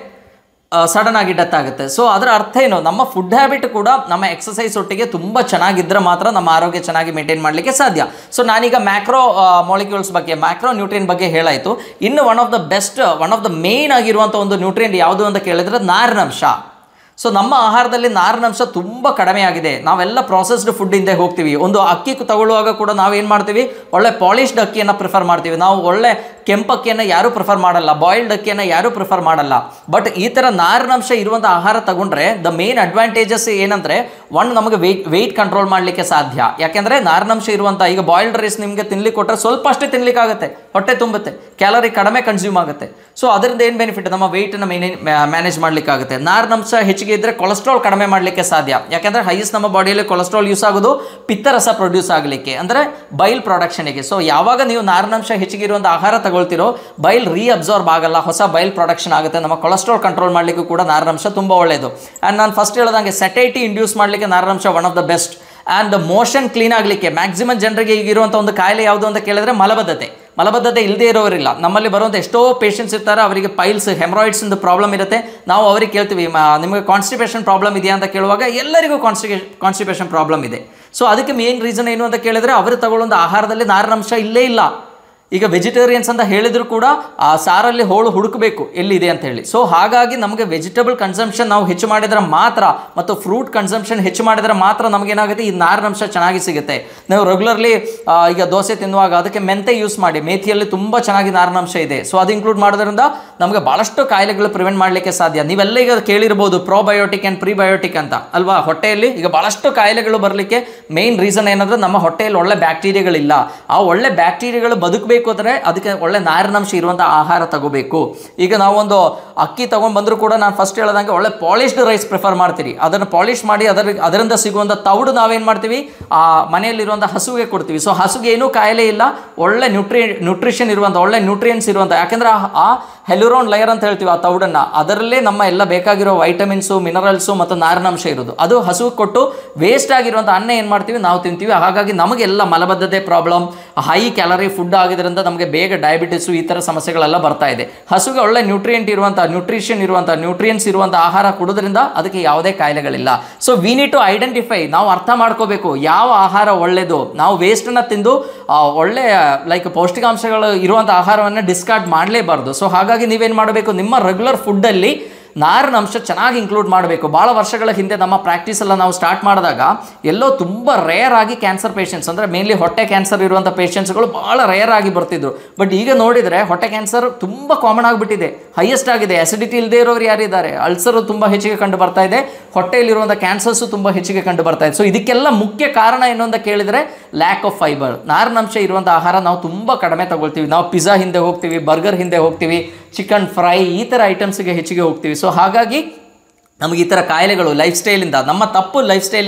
Speaker 1: ಸಡನ್ ಆಗಿ ಡೆತ್ ಆಗುತ್ತೆ ಸೊ ಅದರ ಅರ್ಥ ಏನು ನಮ್ಮ ಫುಡ್ ಹ್ಯಾಬಿಟ್ ಕೂಡ ನಮ್ಮ ಎಕ್ಸಸೈಸ್ ಒಟ್ಟಿಗೆ ತುಂಬ ಚೆನ್ನಾಗಿದ್ದರೆ ಮಾತ್ರ ನಮ್ಮ ಆರೋಗ್ಯ ಚೆನ್ನಾಗಿ ಮೇಂಟೈನ್ ಮಾಡಲಿಕ್ಕೆ ಸಾಧ್ಯ ಸೊ ನಾನೀಗ ಮ್ಯಾಕ್ರೋ ಮಾಲಿಕ್ಯೂಲ್ಸ್ ಬಗ್ಗೆ ಮ್ಯಾಕ್ರೋ ನ್ಯೂಟ್ರಿಯನ್ ಬಗ್ಗೆ ಹೇಳಾಯಿತು ಇನ್ನು one of the best one of the main ಆಗಿರುವಂಥ ಒಂದು ನ್ಯೂಟ್ರಿಯೆಂಟ್ ಯಾವುದು ಅಂತ ಕೇಳಿದ್ರೆ ನಾರಿನಂಶ ಸೊ ನಮ್ಮ ಆಹಾರದಲ್ಲಿ ನಾರಿನಂಶ ತುಂಬ ಕಡಿಮೆ ಆಗಿದೆ ನಾವೆಲ್ಲ ಪ್ರಾಸೆಸ್ಡ್ ಫುಡ್ ಹಿಂದೆ ಹೋಗ್ತೀವಿ ಒಂದು ಅಕ್ಕಿ ತಗೊಳ್ಳುವಾಗ ಕೂಡ ನಾವು ಏನು ಮಾಡ್ತೀವಿ ಒಳ್ಳೆ ಪಾಲಿಶ್ಡ್ ಅಕ್ಕಿಯನ್ನು ಪ್ರಿಫರ್ ಮಾಡ್ತೀವಿ ನಾವು ಒಳ್ಳೆ ಕೆಂಪಕ್ಕಿಯನ್ನು ಯಾರೂ ಪ್ರಿಫರ್ ಮಾಡಲ್ಲ ಬಾಯ್ಲ್ಡ್ ಅಕ್ಕಿಯನ್ನು ಯಾರೂ ಪ್ರಿಫರ್ ಮಾಡಲ್ಲ ಬಟ್ ಈ ಥರ ನಾರಿನಂಶ ಇರುವಂಥ ಆಹಾರ ತಗೊಂಡ್ರೆ ದ ಮೇನ್ ಅಡ್ವಾಂಟೇಜಸ್ ಏನಂದರೆ ಒನ್ ನಮಗೆ ವೆಯ್ಟ್ ವೆಯ್ಟ್ ಕಂಟ್ರೋಲ್ ಮಾಡಲಿಕ್ಕೆ ಸಾಧ್ಯ ಯಾಕೆಂದರೆ ನಾರಿನಂಶ ಇರುವಂಥ ಈಗ ಬಾಯ್ಲ್ಡ್ ರೈಸ್ ನಿಮಗೆ ತಿನ್ಲಿಕ್ಕೆ ಕೊಟ್ಟರೆ ಸ್ವಲ್ಪ ಅಷ್ಟೇ ತಿನ್ಲಿಕ್ಕಾಗುತ್ತೆ ಹೊಟ್ಟೆ ತುಂಬುತ್ತೆ ಕ್ಯಾಲರಿ ಕಡಿಮೆ ಕನ್ಸ್ಯೂಮ್ ಆಗುತ್ತೆ ಸೊ ಅದರಿಂದ ಏನು ಬೆನಿಫಿಟ್ ನಮ್ಮ ವೆಯ್ಟನ್ನು ಮೇನೇಜ್ ಮ್ಯಾನೇಜ್ ಮಾಡಲಿಕ್ಕಾಗುತ್ತೆ ನಾರಿನಂಶ ಹೆಚ್ಚಿಗೆ ಇದ್ದರೆ ಕೊಲೆಸ್ಟ್ರಾಲ್ ಕಡಿಮೆ ಮಾಡಲಿಕ್ಕೆ ಸಾಧ್ಯ ಯಾಕೆಂದರೆ ಹೈಯೆಸ್ಟ್ ನಮ್ಮ ಬಾಡಿಯಲ್ಲಿ ಕೊಲೆಸ್ಟ್ರಾಲ್ ಯೂಸ್ ಆಗೋದು ಪಿತ್ತರಸ ಪ್ರೊಡ್ಯೂಸ್ ಆಗಲಿಕ್ಕೆ ಅಂದರೆ ಬೈಲ್ ಪ್ರೊಡಕ್ಷನಿಗೆ ಸೊ ಯಾವಾಗ ನೀವು ನಾರಿನಂಶ ಹೆಚ್ಚಿಗೆ ಇರುವಂಥ ಆಹಾರ ತಗೊಳ್ತಿರೋ ಬೈಲ್ ರೀ ಅಬ್ಸಾರ್ಬ್ ಆಗಲ್ಲ ಹೊಸ ಬೈಲ್ ಪ್ರೊಡಕ್ಷನ್ ಆಗುತ್ತೆ ನಮ್ಮ ಕೊಲೆಸ್ಟ್ರಾಲ್ ಕಂಟ್ರೋಲ್ ಮಾಡಲಿಕ್ಕೂ ಕೂಡ ನಾರಿನಂಶ ತುಂಬ ಒಳ್ಳೆಯದು ಆ್ಯಂಡ್ ನಾನು ಫಸ್ಟ್ ಹೇಳ್ದಂಗೆ ಸೆಟೈಟಿ ಇಂಡ್ಯೂಸ್ ಮಾಡಲಿಕ್ಕೆ ನಾರಿನಂಶ one of the best and motion clean ಆಗಲಿಕ್ಕೆ ಮ್ಯಾಕ್ಸಿಮಮ್ ಜನರಿಗೆ ಈಗ ಇರುವಂಥ ಒಂದು ಕಾಯಿಲೆ ಯಾವುದು ಅಂತ ಕೇಳಿದ್ರೆ ಮಲಬದ್ಧತೆ ಮಲಬದ್ಧತೆ ಇಲ್ಲದೇ ಇರೋರಿಲ್ಲ ನಮ್ಮಲ್ಲಿ ಬರುವಂಥ ಎಷ್ಟೋ ಪೇಷಂಟ್ಸ್ ಇರ್ತಾರೆ ಅವರಿಗೆ ಪೈಲ್ಸ್ ಹೆಮ್ರಾಯ್ಡ್ಸ್ ಪ್ರಾಬ್ಲಮ್ ಇರುತ್ತೆ ನಾವು ಅವ್ರಿಗೆ ಕೇಳ್ತೀವಿ ಮ- ನಿಮಗೆ ಕಾನ್ಸ್ಟಿಪೇಷನ್ ಪ್ರಾಬ್ಲಮ್ ಇದೆಯಾ ಅಂತ ಕೇಳುವಾಗ ಎಲ್ಲರಿಗೂ ಕಾನ್ಸ್ಟಿಪೇ ಕಾನ್ಸ್ಟಿಪೇಷನ್ ಪ್ರಾಬ್ಲಮ್ ಇದೆ ಸೊ ಅದಕ್ಕೆ ಮೇನ್ ರೀಸನ್ ಏನು ಅಂತ ಕೇಳಿದ್ರೆ ಅವರು ತಗೊಳ್ಳೋಂಥ ಆಹಾರದಲ್ಲಿ ನಾರಿನಂಶ ಇಲ್ಲೇ ಇಲ್ಲ ಈಗ ವೆಜಿಟೇರಿಯನ್ಸ್ ಅಂತ ಹೇಳಿದ್ರು ಕೂಡ ಆ ಸಾರಲ್ಲಿ ಹೋಳು ಹುಡುಕಬೇಕು ಎಲ್ಲಿದೆ ಅಂತ ಹೇಳಿ ಸೊ ಹಾಗಾಗಿ ನಮಗೆ ವೆಜಿಟಬಲ್ ಕನ್ಸಂಪ್ಷನ್ ನಾವು ಹೆಚ್ಚು ಮಾಡಿದ್ರೆ ಮಾತ್ರ ಮತ್ತು ಫ್ರೂಟ್ ಕನ್ಸಂಪ್ಷನ್ ಹೆಚ್ಚು ಮಾಡಿದ್ರೆ ಮಾತ್ರ ನಮಗೇನಾಗುತ್ತೆ ಈ ನಾರಿನಂಶ ಚೆನ್ನಾಗಿ ಸಿಗುತ್ತೆ ನಾವು ರೆಗ್ಯುಲರ್ಲಿ ಈಗ ದೋಸೆ ತಿನ್ನುವಾಗ ಅದಕ್ಕೆ ಮೆಂತೆ ಯೂಸ್ ಮಾಡಿ ಮೇಥಿಯಲ್ಲಿ ತುಂಬ ಚೆನ್ನಾಗಿ ನಾರಿನಂಶ ಇದೆ ಸೊ ಅದು ಇನ್ಕ್ಲೂಡ್ ಮಾಡೋದ್ರಿಂದ ನಮಗೆ ಭಾಳಷ್ಟು ಕಾಯಿಲೆಗಳು ಪ್ರಿವೆಂಟ್ ಮಾಡಲಿಕ್ಕೆ ಸಾಧ್ಯ ನೀವೆಲ್ಲ ಈಗ ಕೇಳಿರ್ಬೋದು ಪ್ರೋಬಯೋಟಿಕ್ ಆ್ಯಂಡ್ ಪ್ರಿಬಯೋಟಿಕ್ ಅಂತ ಅಲ್ವಾ ಹೊಟ್ಟೆಯಲ್ಲಿ ಈಗ ಭಾಳಷ್ಟು ಕಾಯಿಲೆಗಳು ಬರಲಿಕ್ಕೆ ಮೇನ್ ರೀಸನ್ ಏನಂದ್ರೆ ನಮ್ಮ ಹೊಟ್ಟೆಯಲ್ಲಿ ಒಳ್ಳೆ ಬ್ಯಾಕ್ಟೀರಿಯಾಗಳಿಲ್ಲ ಆ ಒಳ್ಳೆ ಬ್ಯಾಕ್ಟೀರಿಯಾಗಳು ಬದುಕಬೇಕು ಅಂದರೆ ಅದಕ್ಕೆ ಒಳ್ಳೆ ನಾರಿನಂಶ ಇರುವಂಥ ಆಹಾರ ತಗೋಬೇಕು ಈಗ ನಾವೊಂದು ಅಕ್ಕಿ ತೊಗೊಂಡು ಬಂದರೂ ಕೂಡ ನಾನು ಫಸ್ಟ್ ಹೇಳ್ದಂಗೆ ಒಳ್ಳೆ ಪಾಲಿಶ್ಡ್ ರೈಸ್ ಪ್ರಿಫರ್ ಮಾಡ್ತೀರಿ ಅದನ್ನು ಪಾಲಿಶ್ ಮಾಡಿ ಅದರ ಅದರಿಂದ ಸಿಗುವಂಥ ತೌಡು ನಾವೇನು ಮಾಡ್ತೀವಿ ಆ ಮನೆಯಲ್ಲಿರುವಂಥ ಹಸುವಿಗೆ ಕೊಡ್ತೀವಿ ಸೊ ಹಸುಗೆ ಏನೂ ಕಾಯಿಲೆ ಇಲ್ಲ ಒಳ್ಳೆ ನ್ಯೂಟ್ರಿ ನ್ಯೂಟ್ರಿಷನ್ ಇರುವಂಥ ಒಳ್ಳೆ ನ್ಯೂಟ್ರಿಯನ್ಸ್ ಇರುವಂಥ ಯಾಕೆಂದ್ರೆ ಆ- ಆ ಹೆಲುರೋನ್ ಲೇಯರ್ ಅಂತ ಹೇಳ್ತೀವಿ ಆ ತೌಡನ್ನು ಅದರಲ್ಲೇ ನಮ್ಮ ಎಲ್ಲ ಬೇಕಾಗಿರೋ ವೈಟಮಿನ್ಸು ಮಿನರಲ್ಸು ಮತ್ತು ನಾರಿನಂಶ ಇರೋದು ಅದು ಹಸುವಿಗೆ ಕೊಟ್ಟು ವೇಸ್ಟ್ ಆಗಿರುವಂಥ ಅನ್ನ ಏನು ಮಾಡ್ತೀವಿ ನಾವು ತಿಂತೀವಿ ಹಾಗಾಗಿ ನಮಗೆಲ್ಲ ಮಲಬದ್ಧತೆ ಪ್ರಾಬ್ಲಮ್ ಹೈ ಕ್ಯಾಲರಿ ಫುಡ್ ಆಗಿದ್ರಿಂದ ನಮಗೆ ಬೇಗ ಡಯಾಬಿಟಿಸು ಈ ಥರ ಸಮಸ್ಯೆಗಳೆಲ್ಲ ಬರ್ತಾ ಇದೆ ಹಸುಗೆ ಒಳ್ಳೆ ನ್ಯೂಟ್ರಿಯೆಂಟ್ ಇರುವಂಥ ನ್ಯೂಟ್ರಿಷನ್ ಇರುವಂಥ ನ್ಯೂಟ್ರಿಯನ್ಸ್ ಇರುವಂಥ ಆಹಾರ ಕುಡೋದ್ರಿಂದ ಅದಕ್ಕೆ ಯಾವುದೇ ಕಾಯಿಲೆಗಳಿಲ್ಲ so we need to identify ನಾವು ಅರ್ಥ ಮಾಡ್ಕೋಬೇಕು ಯಾವ ಆಹಾರ ಒಳ್ಳೆಯದು ನಾವು ವೇಸ್ಟನ್ನು ತಿಂದು ಆ, ಒಳ್ಳೆ ಲೈಕ್ ಪೌಷ್ಟಿಕಾಂಶಗಳು ಇರುವಂಥ ಆಹಾರವನ್ನು ಡಿಸ್ಕಾರ್ಡ್ ಮಾಡಲೇಬಾರ್ದು ಸೊ ಹಾಗಾಗಿ ನೀವೇನು ಮಾಡಬೇಕು ನಿಮ್ಮ ರೆಗ್ಯುಲರ್ ಫುಡ್ಡಲ್ಲಿ ನಾರಿನ ಅಂಶ ಚೆನ್ನಾಗಿ ಇನ್ಕ್ಲೂಡ್ ಮಾಡಬೇಕು ಭಾಳ ವರ್ಷಗಳ ಹಿಂದೆ ನಮ್ಮ ಪ್ರಾಕ್ಟೀಸ್ ಎಲ್ಲ ನಾವು ಸ್ಟಾರ್ಟ್ ಮಾಡಿದಾಗ ಎಲ್ಲೋ ತುಂಬ ರೇರ್ ಆಗಿ ಕ್ಯಾನ್ಸರ್ ಪೇಷಂಟ್ಸ್ ಅಂದರೆ ಮೇನ್ಲಿ ಹೊಟ್ಟೆ ಕ್ಯಾನ್ಸರ್ ಇರುವಂಥ ಪೇಷಂಟ್ಸ್ಗಳು ಭಾಳ ರೇರ್ ಆಗಿ ಬರ್ತಿದ್ರು ಬಟ್ ಈಗ ನೋಡಿದರೆ ಹೊಟ್ಟೆ ಕ್ಯಾನ್ಸರ್ ತುಂಬ ಕಾಮನ್ ಆಗಿಬಿಟ್ಟಿದೆ ಹೈಯೆಸ್ಟ್ ಆಗಿದೆ ಅಸಿಡಿಟಿ ಇಲ್ಲದೆ ಇರೋರು ಯಾರಿದ್ದಾರೆ ಅಲ್ಸರ್ ತುಂಬ ಹೆಚ್ಚಿಗೆ ಕಂಡು ಬರ್ತಾ ಇದೆ ಹೊಟ್ಟೆಯಲ್ಲಿರುವಂಥ ಕ್ಯಾನ್ಸರ್ಸು ತುಂಬ ಹೆಚ್ಚಿಗೆ ಕಂಡು ಬರ್ತಾ ಇದೆ ಸೊ ಇದಕ್ಕೆಲ್ಲ ಮುಖ್ಯ ಕಾರಣ ಏನು ಅಂತ ಕೇಳಿದರೆ ಲ್ಯಾಕ್ ಆಫ್ ಫೈಬರ್ ನಾರಿನಂಶ ಇರುವಂಥ ಆಹಾರ ನಾವು ತುಂಬ ಕಡಿಮೆ ತಗೊಳ್ತೀವಿ ನಾವು ಪಿಜ್ಜಾ ಹಿಂದೆ ಹೋಗ್ತೀವಿ ಬರ್ಗರ್ ಹಿಂದೆ ಹೋಗ್ತೀವಿ ಚಿಕನ್ ಫ್ರೈ ಈ ಥರ ಐಟಮ್ಸ್ಗೆ ಹೆಚ್ಚಿಗೆ ಹೋಗ್ತೀವಿ ಸೊ ಹಾಗಾಗಿ ನಮಗೆ ಈ ಥರ ಕಾಯಿಲೆಗಳು ಲೈಫ್ ಸ್ಟೈಲಿಂದ ನಮ್ಮ ತಪ್ಪು ಲೈಫ್ ಸ್ಟೈಲಿಂದ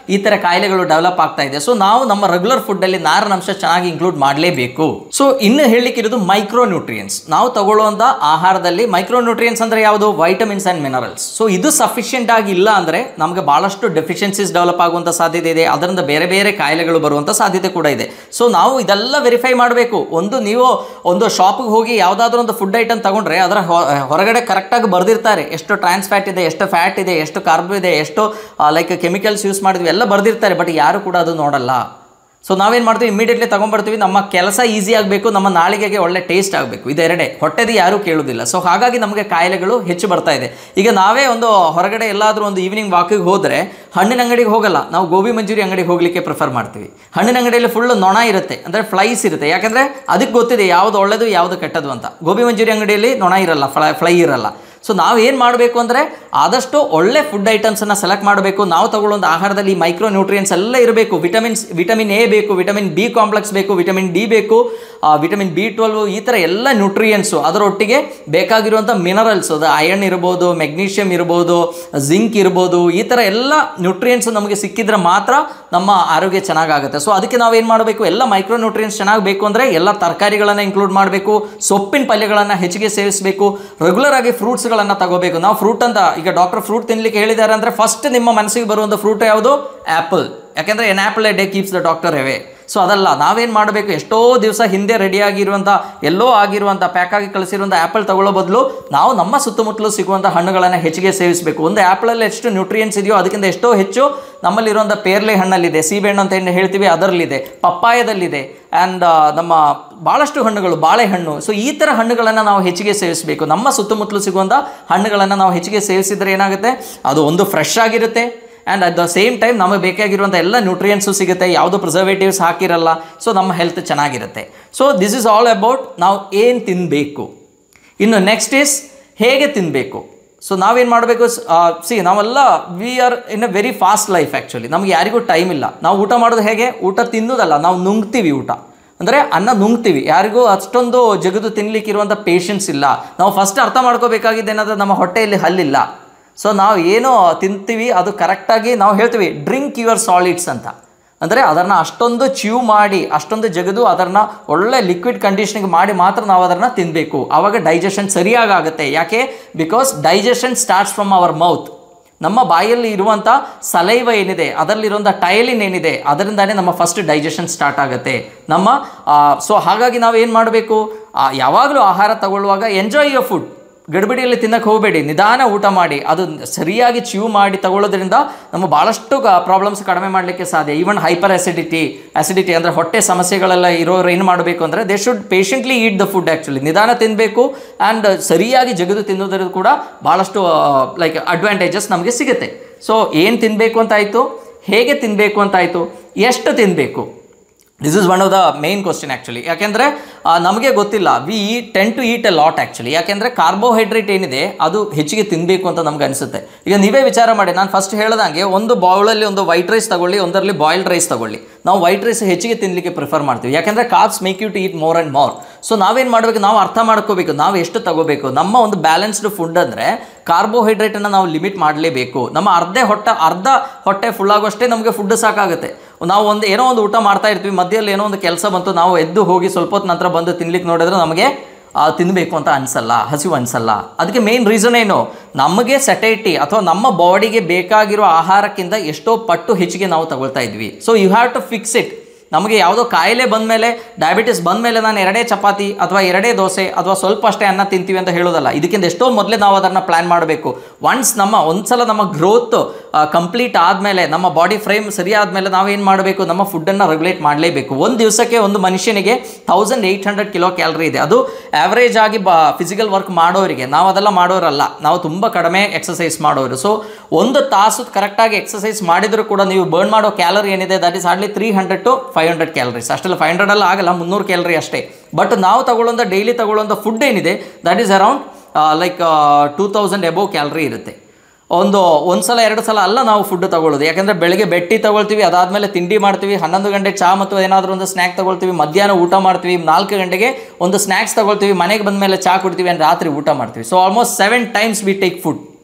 Speaker 1: ಈ ಥರ ಕಾಯಿಲೆಗಳು ಡೆವಲಪ್ ಆಗ್ತಾ ಇದೆ ಸೊ ನಾವು ನಮ್ಮ ರೆಗ್ಯುಲರ್ ಫುಡ್ಡಲ್ಲಿ ನಾರಿನಂಶ ಚೆನ್ನಾಗಿ ಇನ್ಕ್ಲೂಡ್ ಮಾಡಲೇಬೇಕು ಸೊ ಇನ್ನು ಹೇಳಲಿಕ್ಕಿರೋದು ಮೈಕ್ರೋ ನ್ಯೂಟ್ರಿಯನ್ಸ್ ನಾವು ತಗೊಳ್ಳುವಂಥ ಆಹಾರದಲ್ಲಿ ಮೈಕ್ರೋ ನ್ಯೂಟ್ರಿಯನ್ಸ್ ಅಂದರೆ ಯಾವುದು ವೈಟಮಿನ್ಸ್ ಆ್ಯಂಡ್ ಮಿನರಲ್ಸ್ ಸೊ ಇದು ಸಫಿಷಿಯೆಂಟ್ ಆಗಿ ಇಲ್ಲ ಅಂದರೆ ನಮಗೆ ಭಾಳಷ್ಟು ಡೆಫಿಷಿಯನ್ಸೀಸ್ ಡೆವಲಪ್ ಆಗುವಂಥ ಸಾಧ್ಯತೆ ಇದೆ ಅದರಿಂದ ಬೇರೆ ಬೇರೆ ಕಾಯಿಲೆಗಳು ಬರುವಂಥ ಸಾಧ್ಯತೆ ಕೂಡ ಇದೆ ಸೊ ನಾವು ಇದೆಲ್ಲ ವೆರಿಫೈ ಮಾಡಬೇಕು ಒಂದು ನೀವು ಒಂದು ಶಾಪಿಗೆ ಹೋಗಿ ಯಾವುದಾದ್ರೂ ಒಂದು ಫುಡ್ ಐಟಮ್ ತಗೊಂಡ್ರೆ ಅದರ ಹೊ- ಹೊರಗಡೆ ಕರೆಕ್ಟಾಗಿ ಬರೆದಿರ್ತಾರೆ ಎಷ್ಟು ಟ್ರಾನ್ಸ್ ಫ್ಯಾಟ್ ಇದೆ ಎಷ್ಟು ಫ್ಯಾಟ್ ಇದೆ ಎಷ್ಟು ಕಾರ್ಬ್ ಇದೆ ಎಷ್ಟು ಲೈಕ್ ಕೆಮಿಕಲ್ಸ್ ಯೂಸ್ ಮಾಡಿದ್ವಿ ಎಲ್ಲ ಬರೆದಿರ್ತಾರೆ ಬಟ್ ಯಾರು ಕೂಡ ಅದು ನೋಡಲ್ಲ ಸೊ ನಾವೇನು ಮಾಡ್ತೀವಿ ಇಮಿಡಿಯೇಟ್ಲಿ ತೊಗೊಂಡ್ಬರ್ತೀವಿ ನಮ್ಮ ಕೆಲಸ ಈಸಿ ಆಗಬೇಕು ನಮ್ಮ ನಾಳಿಗೆಗೆ ಒಳ್ಳೆ ಟೇಸ್ಟ್ ಆಗಬೇಕು ಇದೆರಡೇ ಹೊಟ್ಟೆದು ಯಾರೂ ಕೇಳೋದಿಲ್ಲ ಸೊ ಹಾಗಾಗಿ ನಮಗೆ ಕಾಯಿಲೆಗಳು ಹೆಚ್ಚು ಬರ್ತಾ ಇದೆ ಈಗ ನಾವೇ ಒಂದು ಹೊರಗಡೆ ಎಲ್ಲಾದರೂ ಒಂದು ಈವ್ನಿಂಗ್ ವಾಕಿಗೆ ಹೋದರೆ ಹಣ್ಣಿನ ಅಂಗಡಿಗೆ ಹೋಗಲ್ಲ ನಾವು ಗೋಬಿ ಮಂಜೂರಿ ಅಂಗಡಿಗೆ ಹೋಗಲಿಕ್ಕೆ ಪ್ರಿಫರ್ ಮಾಡ್ತೀವಿ ಹಣ್ಣಿನ ಅಂಗಡಿಯಲ್ಲಿ ಫುಲ್ ನೊಣ ಇರುತ್ತೆ ಅಂದರೆ ಫ್ಲೈಸ್ ಇರುತ್ತೆ ಯಾಕಂದರೆ ಅದಕ್ಕೆ ಗೊತ್ತಿದೆ ಯಾವುದು ಒಳ್ಳೆಯದು ಯಾವುದು ಕೆಟ್ಟದು ಅಂತ ಗೋಬಿ ಮಂಜೂರಿ ಅಂಗಡಿಯಲ್ಲಿ ನೊಣ ಇರಲ್ಲ ಫ್ಲೈ ಫ್ಲೈ ಇರಲ್ಲ ಸೊ ನಾವು ಏನು ಮಾಡಬೇಕು ಅಂದರೆ ಆದಷ್ಟು ಒಳ್ಳೆ ಫುಡ್ ಐಟಮ್ಸನ್ನು ಸೆಲೆಕ್ಟ್ ಮಾಡಬೇಕು ನಾವು ತಗೊಳ್ಳೋಂಥ ಆಹಾರದಲ್ಲಿ ಮೈಕ್ರೋ ನ್ಯೂಟ್ರಿಯನ್ಸ್ ಎಲ್ಲ ಇರಬೇಕು ವಿಟಮಿನ್ಸ್ ವಿಟಮಿನ್ ಎ ಬೇಕು ವಿಟಮಿನ್ ಬಿ ಕಾಂಪ್ಲೆಕ್ಸ್ ಬೇಕು ವಿಟಮಿನ್ ಡಿ ಬೇಕು ವಿಟಮಿನ್ ಬಿ ಟ್ವೆಲ್ವ್ ಈ ಥರ ಎಲ್ಲ ನ್ಯೂಟ್ರಿಯನ್ಸು ಅದರೊಟ್ಟಿಗೆ ಬೇಕಾಗಿರುವಂಥ ಮಿನರಲ್ಸ್ ಅದು ಅಯರ್ನ್ ಇರ್ಬೋದು ಮೆಗ್ನೀಷಿಯಮ್ ಇರ್ಬೋದು ಜಿಂಕ್ ಇರ್ಬೋದು ಈ ಥರ ಎಲ್ಲ ನ್ಯೂಟ್ರಿಯನ್ಸ್ ನಮಗೆ ಸಿಕ್ಕಿದ್ರೆ ಮಾತ್ರ ನಮ್ಮ ಆರೋಗ್ಯ ಚೆನ್ನಾಗಾಗುತ್ತೆ ಸೊ ಅದಕ್ಕೆ ನಾವೇನು ಮಾಡಬೇಕು ಎಲ್ಲ ಮೈಕ್ರೋ ನ್ಯೂಟ್ರಿಯನ್ಸ್ ಚೆನ್ನಾಗಿ ಬೇಕು ಅಂದರೆ ಎಲ್ಲ ತರಕಾರಿಗಳನ್ನು ಇನ್ಕ್ಲೂಡ್ ಮಾಡಬೇಕು ಸೊಪ್ಪಿನ ಪಲ್ಯಗಳನ್ನು ಹೆಚ್ಚಿಗೆ ಸೇವಿಸಬೇಕು ರೆಗ್ಯುಲರ್ ಆಗಿ ಫ್ರೂಟ್ಸ್ಗಳನ್ನು ತಗೋಬೇಕು ನಾವು ಫ್ರೂಟ್ ಅಂತ ಈಗ ಡಾಕ್ಟರ್ ಫ್ರೂಟ್ ತಿನ್ಲಿಕ್ಕೆ ಹೇಳಿದ್ದಾರೆ ಅಂದರೆ ಫಸ್ಟ್ ನಿಮ್ಮ ಮನಸ್ಸಿಗೆ ಬರುವಂಥ ಫ್ರೂಟ್ ಯಾವುದು ಆ್ಯಪಲ್ ಯಾಕೆಂದರೆ an apple a day keeps the doctor away so ಅದಲ್ಲ ನಾವೇನು ಮಾಡಬೇಕು ಎಷ್ಟೋ ದಿವಸ ಹಿಂದೆ ರೆಡಿಯಾಗಿರುವಂಥ ಎಲ್ಲೋ ಆಗಿರುವಂಥ ಪ್ಯಾಕಾಗಿ ಕಳಿಸಿರುವಂಥ ಆ್ಯಪಲ್ ತಗೊಳ್ಳೋ ಬದಲು ನಾವು ನಮ್ಮ ಸುತ್ತಮುತ್ತಲು ಸಿಗುವಂಥ ಹಣ್ಣುಗಳನ್ನು ಹೆಚ್ಚಿಗೆ ಸೇವಿಸಬೇಕು ಒಂದು ಆ್ಯಪಲಲ್ಲಿ ಎಷ್ಟು ನ್ಯೂಟ್ರಿಯನ್ಸ್ ಇದೆಯೋ ಅದಕ್ಕಿಂತ ಎಷ್ಟೋ ಹೆಚ್ಚು ನಮ್ಮಲ್ಲಿರುವಂಥ ಪೇರ್ಲೆ ಹಣ್ಣಲ್ಲಿದೆ ಸೀಬೆಹಣ್ಣು ಅಂತ ಏನು ಹೇಳ್ತೀವಿ ಅದರಲ್ಲಿದೆ ಪಪ್ಪಾಯದಲ್ಲಿದೆ ಆ್ಯಂಡ್ ನಮ್ಮ ಭಾಳಷ್ಟು ಹಣ್ಣುಗಳು ಬಾಳೆಹಣ್ಣು ಸೊ ಈ ಥರ ಹಣ್ಣುಗಳನ್ನು ನಾವು ಹೆಚ್ಚಿಗೆ ಸೇವಿಸಬೇಕು ನಮ್ಮ ಸುತ್ತಮುತ್ತಲು ಸಿಗುವಂಥ ಹಣ್ಣುಗಳನ್ನು ನಾವು ಹೆಚ್ಚಿಗೆ ಸೇವಿಸಿದರೆ ಏನಾಗುತ್ತೆ ಅದು ಒಂದು ಫ್ರೆಶ್ ಆಗಿರುತ್ತೆ and at the same time ನಮಗೆ ಬೇಕಾಗಿರುವಂಥ ಎಲ್ಲ ನ್ಯೂಟ್ರಿಯನ್ಸು ಸಿಗುತ್ತೆ ಯಾವುದು ಪ್ರಿಸರ್ವೇಟಿವ್ಸ್ ಹಾಕಿರಲ್ಲ ಸೊ ನಮ್ಮ ಹೆಲ್ತ್ ಚೆನ್ನಾಗಿರುತ್ತೆ so this is all about ನಾವು ಏನು ತಿನ್ನಬೇಕು ಇನ್ನು ನೆಕ್ಸ್ಟ್ ಈಸ್ ಹೇಗೆ ತಿನ್ನಬೇಕು ಸೊ ನಾವೇನು ಮಾಡಬೇಕು ಸಿ ನಾವೆಲ್ಲ we are in a very fast life actually ನಮ್ಗೆ ಯಾರಿಗೂ ಟೈಮ್ ಇಲ್ಲ ನಾವು ಊಟ ಮಾಡೋದು ಹೇಗೆ ಊಟ ತಿನ್ನೋದಲ್ಲ ನಾವು ನುಂಗ್ತೀವಿ ಊಟ ಅಂದರೆ ಅನ್ನ ನುಂಗ್ತೀವಿ ಯಾರಿಗೂ ಅಷ್ಟೊಂದು ಜಗದು ತಿನ್ಲಿಕ್ಕಿರುವಂಥ ಪೇಷನ್ಸ್ ಇಲ್ಲ ನಾವು ಫಸ್ಟ್ ಅರ್ಥ ಮಾಡ್ಕೋಬೇಕಾಗಿದ್ದು ಏನಂದ್ರೆ ನಮ್ಮ ಹೊಟ್ಟೆಯಲ್ಲಿ ಹಲ್ಲಿಲ್ಲ ಸೊ ನಾವು ಏನೋ ತಿಂತೀವಿ ಅದು ಕರೆಕ್ಟಾಗಿ ನಾವು ಹೇಳ್ತೀವಿ ಡ್ರಿಂಕ್ ಯುವರ್ ಸಾಲಿಡ್ಸ್ ಅಂತ ಅಂದರೆ ಅದನ್ನು ಅಷ್ಟೊಂದು ಚ್ಯೂ ಮಾಡಿ ಅಷ್ಟೊಂದು ಜಗದು ಅದನ್ನು ಒಳ್ಳೆ ಲಿಕ್ವಿಡ್ ಕಂಡೀಷನಿಂಗ್ ಮಾಡಿ ಮಾತ್ರ ನಾವು ಅದನ್ನು ತಿನ್ನಬೇಕು ಆವಾಗ ಡೈಜೆಷನ್ ಸರಿಯಾಗಿ ಆಗುತ್ತೆ ಯಾಕೆ because digestion starts from our mouth ನಮ್ಮ ಬಾಯಲ್ಲಿ ಇರುವಂಥ ಸಲೈವ ಏನಿದೆ ಅದರಲ್ಲಿರುವಂಥ ಟೈಲಿನ್ ಏನಿದೆ ಅದರಿಂದಾನೇ ನಮ್ಮ ಫಸ್ಟ್ ಡೈಜೆಷನ್ ಸ್ಟಾರ್ಟ್ ಆಗುತ್ತೆ ನಮ್ಮ ಸೊ ಹಾಗಾಗಿ ನಾವು ಏನು ಮಾಡಬೇಕು ಯಾವಾಗಲೂ ಆಹಾರ ತಗೊಳ್ಳುವಾಗ ಎಂಜಾಯ್ ಯುವರ್ ಫುಡ್ ಗಡಿಬಿಡಿಯಲ್ಲಿ ತಿನ್ನಕ್ಕೆ ಹೋಗಬೇಡಿ ನಿಧಾನ ಊಟ ಮಾಡಿ ಅದು ಸರಿಯಾಗಿ ಚ್ಯೂ ಮಾಡಿ ತಗೊಳ್ಳೋದ್ರಿಂದ ನಮ್ಮ ಭಾಳಷ್ಟು ಪ್ರಾಬ್ಲಮ್ಸ್ ಕಡಿಮೆ ಮಾಡಲಿಕ್ಕೆ ಸಾಧ್ಯ ಈವನ್ ಹೈಪರ್ ಆಸಿಡಿಟಿ ಆಸಿಡಿಟಿ ಅಂದರೆ ಹೊಟ್ಟೆ ಸಮಸ್ಯೆಗಳೆಲ್ಲ ಇರೋರು ಏನು ಮಾಡಬೇಕು ಅಂದರೆ they should patiently eat the food actually ನಿಧಾನ ತಿನ್ನಬೇಕು ಆ್ಯಂಡ್ ಸರಿಯಾಗಿ ಜಗದು ತಿನ್ನೋದ್ರಿಂದ ಕೂಡ ಭಾಳಷ್ಟು ಲೈಕ್ ಅಡ್ವಾಂಟೇಜಸ್ ನಮಗೆ ಸಿಗುತ್ತೆ ಸೊ ಏನು ತಿನ್ನಬೇಕು ಅಂತಾಯಿತು ಹೇಗೆ ತಿನ್ನಬೇಕು ಅಂತಾಯಿತು ಎಷ್ಟು ತಿನ್ನಬೇಕು this is one of the main question actually ಯಾಕೆಂದರೆ ನಮಗೆ ಗೊತ್ತಿಲ್ಲ ವಿ ಈ tend to eat a lot actually ಯಾಕೆಂದರೆ ಕಾರ್ಬೋಹೈಡ್ರೇಟ್ ಏನಿದೆ ಅದು ಹೆಚ್ಚಿಗೆ ತಿನ್ನಬೇಕು ಅಂತ ನಮ್ಗೆ ಅನಿಸುತ್ತೆ ಈಗ ನೀವೇ ವಿಚಾರ ಮಾಡಿ ನಾನು ಫಸ್ಟ್ ಹೇಳ್ದಂಗೆ ಒಂದು ಬೌಲಲ್ಲಿ ಒಂದು ವೈಟ್ ರೈಸ್ ತಗೊಳ್ಳಿ ಒಂದರಲ್ಲಿ ಬಾಯ್ಲ್ಡ್ ರೈಸ್ ತಗೊಳ್ಳಿ ನಾವು ವೈಟ್ ರೈಸ್ ಹೆಚ್ಚಿಗೆ ತಿನ್ನಲಿಕ್ಕೆ ಪ್ರಿಫರ್ ಮಾಡ್ತೀವಿ ಯಾಕೆಂದರೆ carbs make you to eat more and more so ನಾವೇನು ಮಾಡಬೇಕು ನಾವು ಅರ್ಥ ಮಾಡ್ಕೋಬೇಕು ನಾವು ಎಷ್ಟು ತಗೋಬೇಕು ನಮ್ಮ ಒಂದು ಬ್ಯಾಲೆನ್ಸ್ಡ್ ಫುಡ್ ಅಂದರೆ ಕಾರ್ಬೋಹೈಡ್ರೇಟನ್ನು ನಾವು ಲಿಮಿಟ್ ಮಾಡಲೇಬೇಕು ನಮ್ಮ ಅರ್ಧ ಹೊಟ್ಟೆ ಅರ್ಧ ಹೊಟ್ಟೆ ಫುಲ್ ಆಗೋಷ್ಟೇ ನಮಗೆ ಫುಡ್ ಸಾಕಾಗುತ್ತೆ ನಾವು ಒಂದು ಏನೋ ಒಂದು ಊಟ ಮಾಡ್ತಾ ಇರ್ತೀವಿ ಮಧ್ಯದಲ್ಲಿ ಏನೋ ಒಂದು ಕೆಲಸ ಬಂತು ನಾವು ಎದ್ದು ಹೋಗಿ ಸ್ವಲ್ಪ ಹೊತ್ತು ನಂತರ ಬಂದು ತಿನ್ಲಿಕ್ಕೆ ನೋಡಿದ್ರೆ ನಮಗೆ ಆ, ತಿನ್ನಬೇಕು ಅಂತ ಅನಿಸಲ್ಲ ಹಸಿವು ಅನಿಸಲ್ಲ ಅದಕ್ಕೆ ಮೇನ್ ರೀಸನ್ ಏನು ನಮಗೆ ಸೆಟೈಟಿ ಅಥವಾ ನಮ್ಮ ಬಾಡಿಗೆ ಬೇಕಾಗಿರೋ ಆಹಾರಕ್ಕಿಂತ ಎಷ್ಟೋ ಪಟ್ಟು ಹೆಚ್ಚಿಗೆ ನಾವು ತಗೊಳ್ತಾ ಇದ್ವಿ so you have to fix it ನಮಗೆ ಯಾವುದೋ ಕಾಯಿಲೆ ಬಂದಮೇಲೆ ಡಯಾಬಿಟಿಸ್ ಬಂದಮೇಲೆ ನಾನು ಎರಡೇ ಚಪಾತಿ ಅಥವಾ ಎರಡೇ ದೋಸೆ ಅಥವಾ ಸ್ವಲ್ಪ ಅಷ್ಟೇ ಅನ್ನ ತಿಂತೀವಿ ಅಂತ ಹೇಳೋದಲ್ಲ ಇದಕ್ಕಿಂತ ಎಷ್ಟೋ ಮೊದಲೇ ನಾವು ಅದನ್ನು ಪ್ಲ್ಯಾನ್ ಮಾಡಬೇಕು ಒನ್ಸ್ ನಮ್ಮ ಒಂದ್ಸಲ ನಮ್ಮ ಗ್ರೋತ್ ಕಂಪ್ಲೀಟ್ ಆದಮೇಲೆ ನಮ್ಮ ಬಾಡಿ ಫ್ರೇಮ್ ಸರಿ ಆದಮೇಲೆ ನಾವೇನು ಮಾಡಬೇಕು ನಮ್ಮ ಫುಡ್ಡನ್ನು ರೆಗ್ಯುಲೇಟ್ ಮಾಡಲೇಬೇಕು ಒಂದು ದಿವಸಕ್ಕೆ ಒಂದು ಮನುಷ್ಯನಿಗೆ thousand eight hundred kilocalorie ಇದೆ ಅದು ಆ್ಯಾವ್ರೇಜ್ ಆಗಿ ಬ ಫಿಸಿಕಲ್ ವರ್ಕ್ ಮಾಡೋರಿಗೆ ನಾವು ಅದೆಲ್ಲ ಮಾಡೋರಲ್ಲ ನಾವು ತುಂಬ ಕಡಿಮೆ ಎಕ್ಸಸೈಸ್ ಮಾಡೋರು ಸೊ ಒಂದು ತಾಸು ಕರೆಕ್ಟಾಗಿ ಎಕ್ಸಸೈಸ್ ಮಾಡಿದರೂ ಕೂಡ ನೀವು ಬರ್ನ್ ಮಾಡೋ ಕ್ಯಾಲರಿ ಏನಿದೆ that is hardly three hundred to five hundred calories ಅಷ್ಟೆಲ್ಲ ಫೈವ್ ಹಂಡ್ರೆಡ್ ಆಗಲ್ಲ ಮುನ್ನೂರು ಕ್ಯಾಲರಿ ಅಷ್ಟೇ ಬಟ್ ನಾವು ತಗೊಳ್ಳೋಂಥ ಡೈಲಿ ತಗೊಳ್ಳೋಂಥ ಫುಡ್ ಏನಿದೆ that is around like two thousand above calorie ಇರುತ್ತೆ ಒಂದು ಒಂದು ಸಲ ಎರಡು ಸಲ ಅಲ್ಲ ನಾವು ಫುಡ್ ತಗೊಳ್ಳೋದು ಯಾಕಂದರೆ ಬೆಳಗ್ಗೆ ಬೆಟ್ಟಿ ತಗೊಳ್ತೀವಿ ಅದಾದಮೇಲೆ ತಿಂಡಿ ಮಾಡ್ತೀವಿ ಹನ್ನೊಂದು ಗಂಟೆ ಚಾ ಮತ್ತು ಏನಾದರೂ ಒಂದು ಸ್ನ್ಯಾಕ್ ತಗೊಳ್ತೀವಿ ಮಧ್ಯಾಹ್ನ ಊಟ ಮಾಡ್ತೀವಿ ನಾಲ್ಕು ಗಂಟೆಗೆ ಒಂದು ಸ್ನ್ಯಾಕ್ಸ್ ತಗೊಳ್ತೀವಿ ಮನೆಗೆ ಬಂದಮೇಲೆ ಚಾ ಕುಡ್ತೀವಿ and ರಾತ್ರಿ ಊಟ ಮಾಡ್ತೀವಿ so almost seven times we take food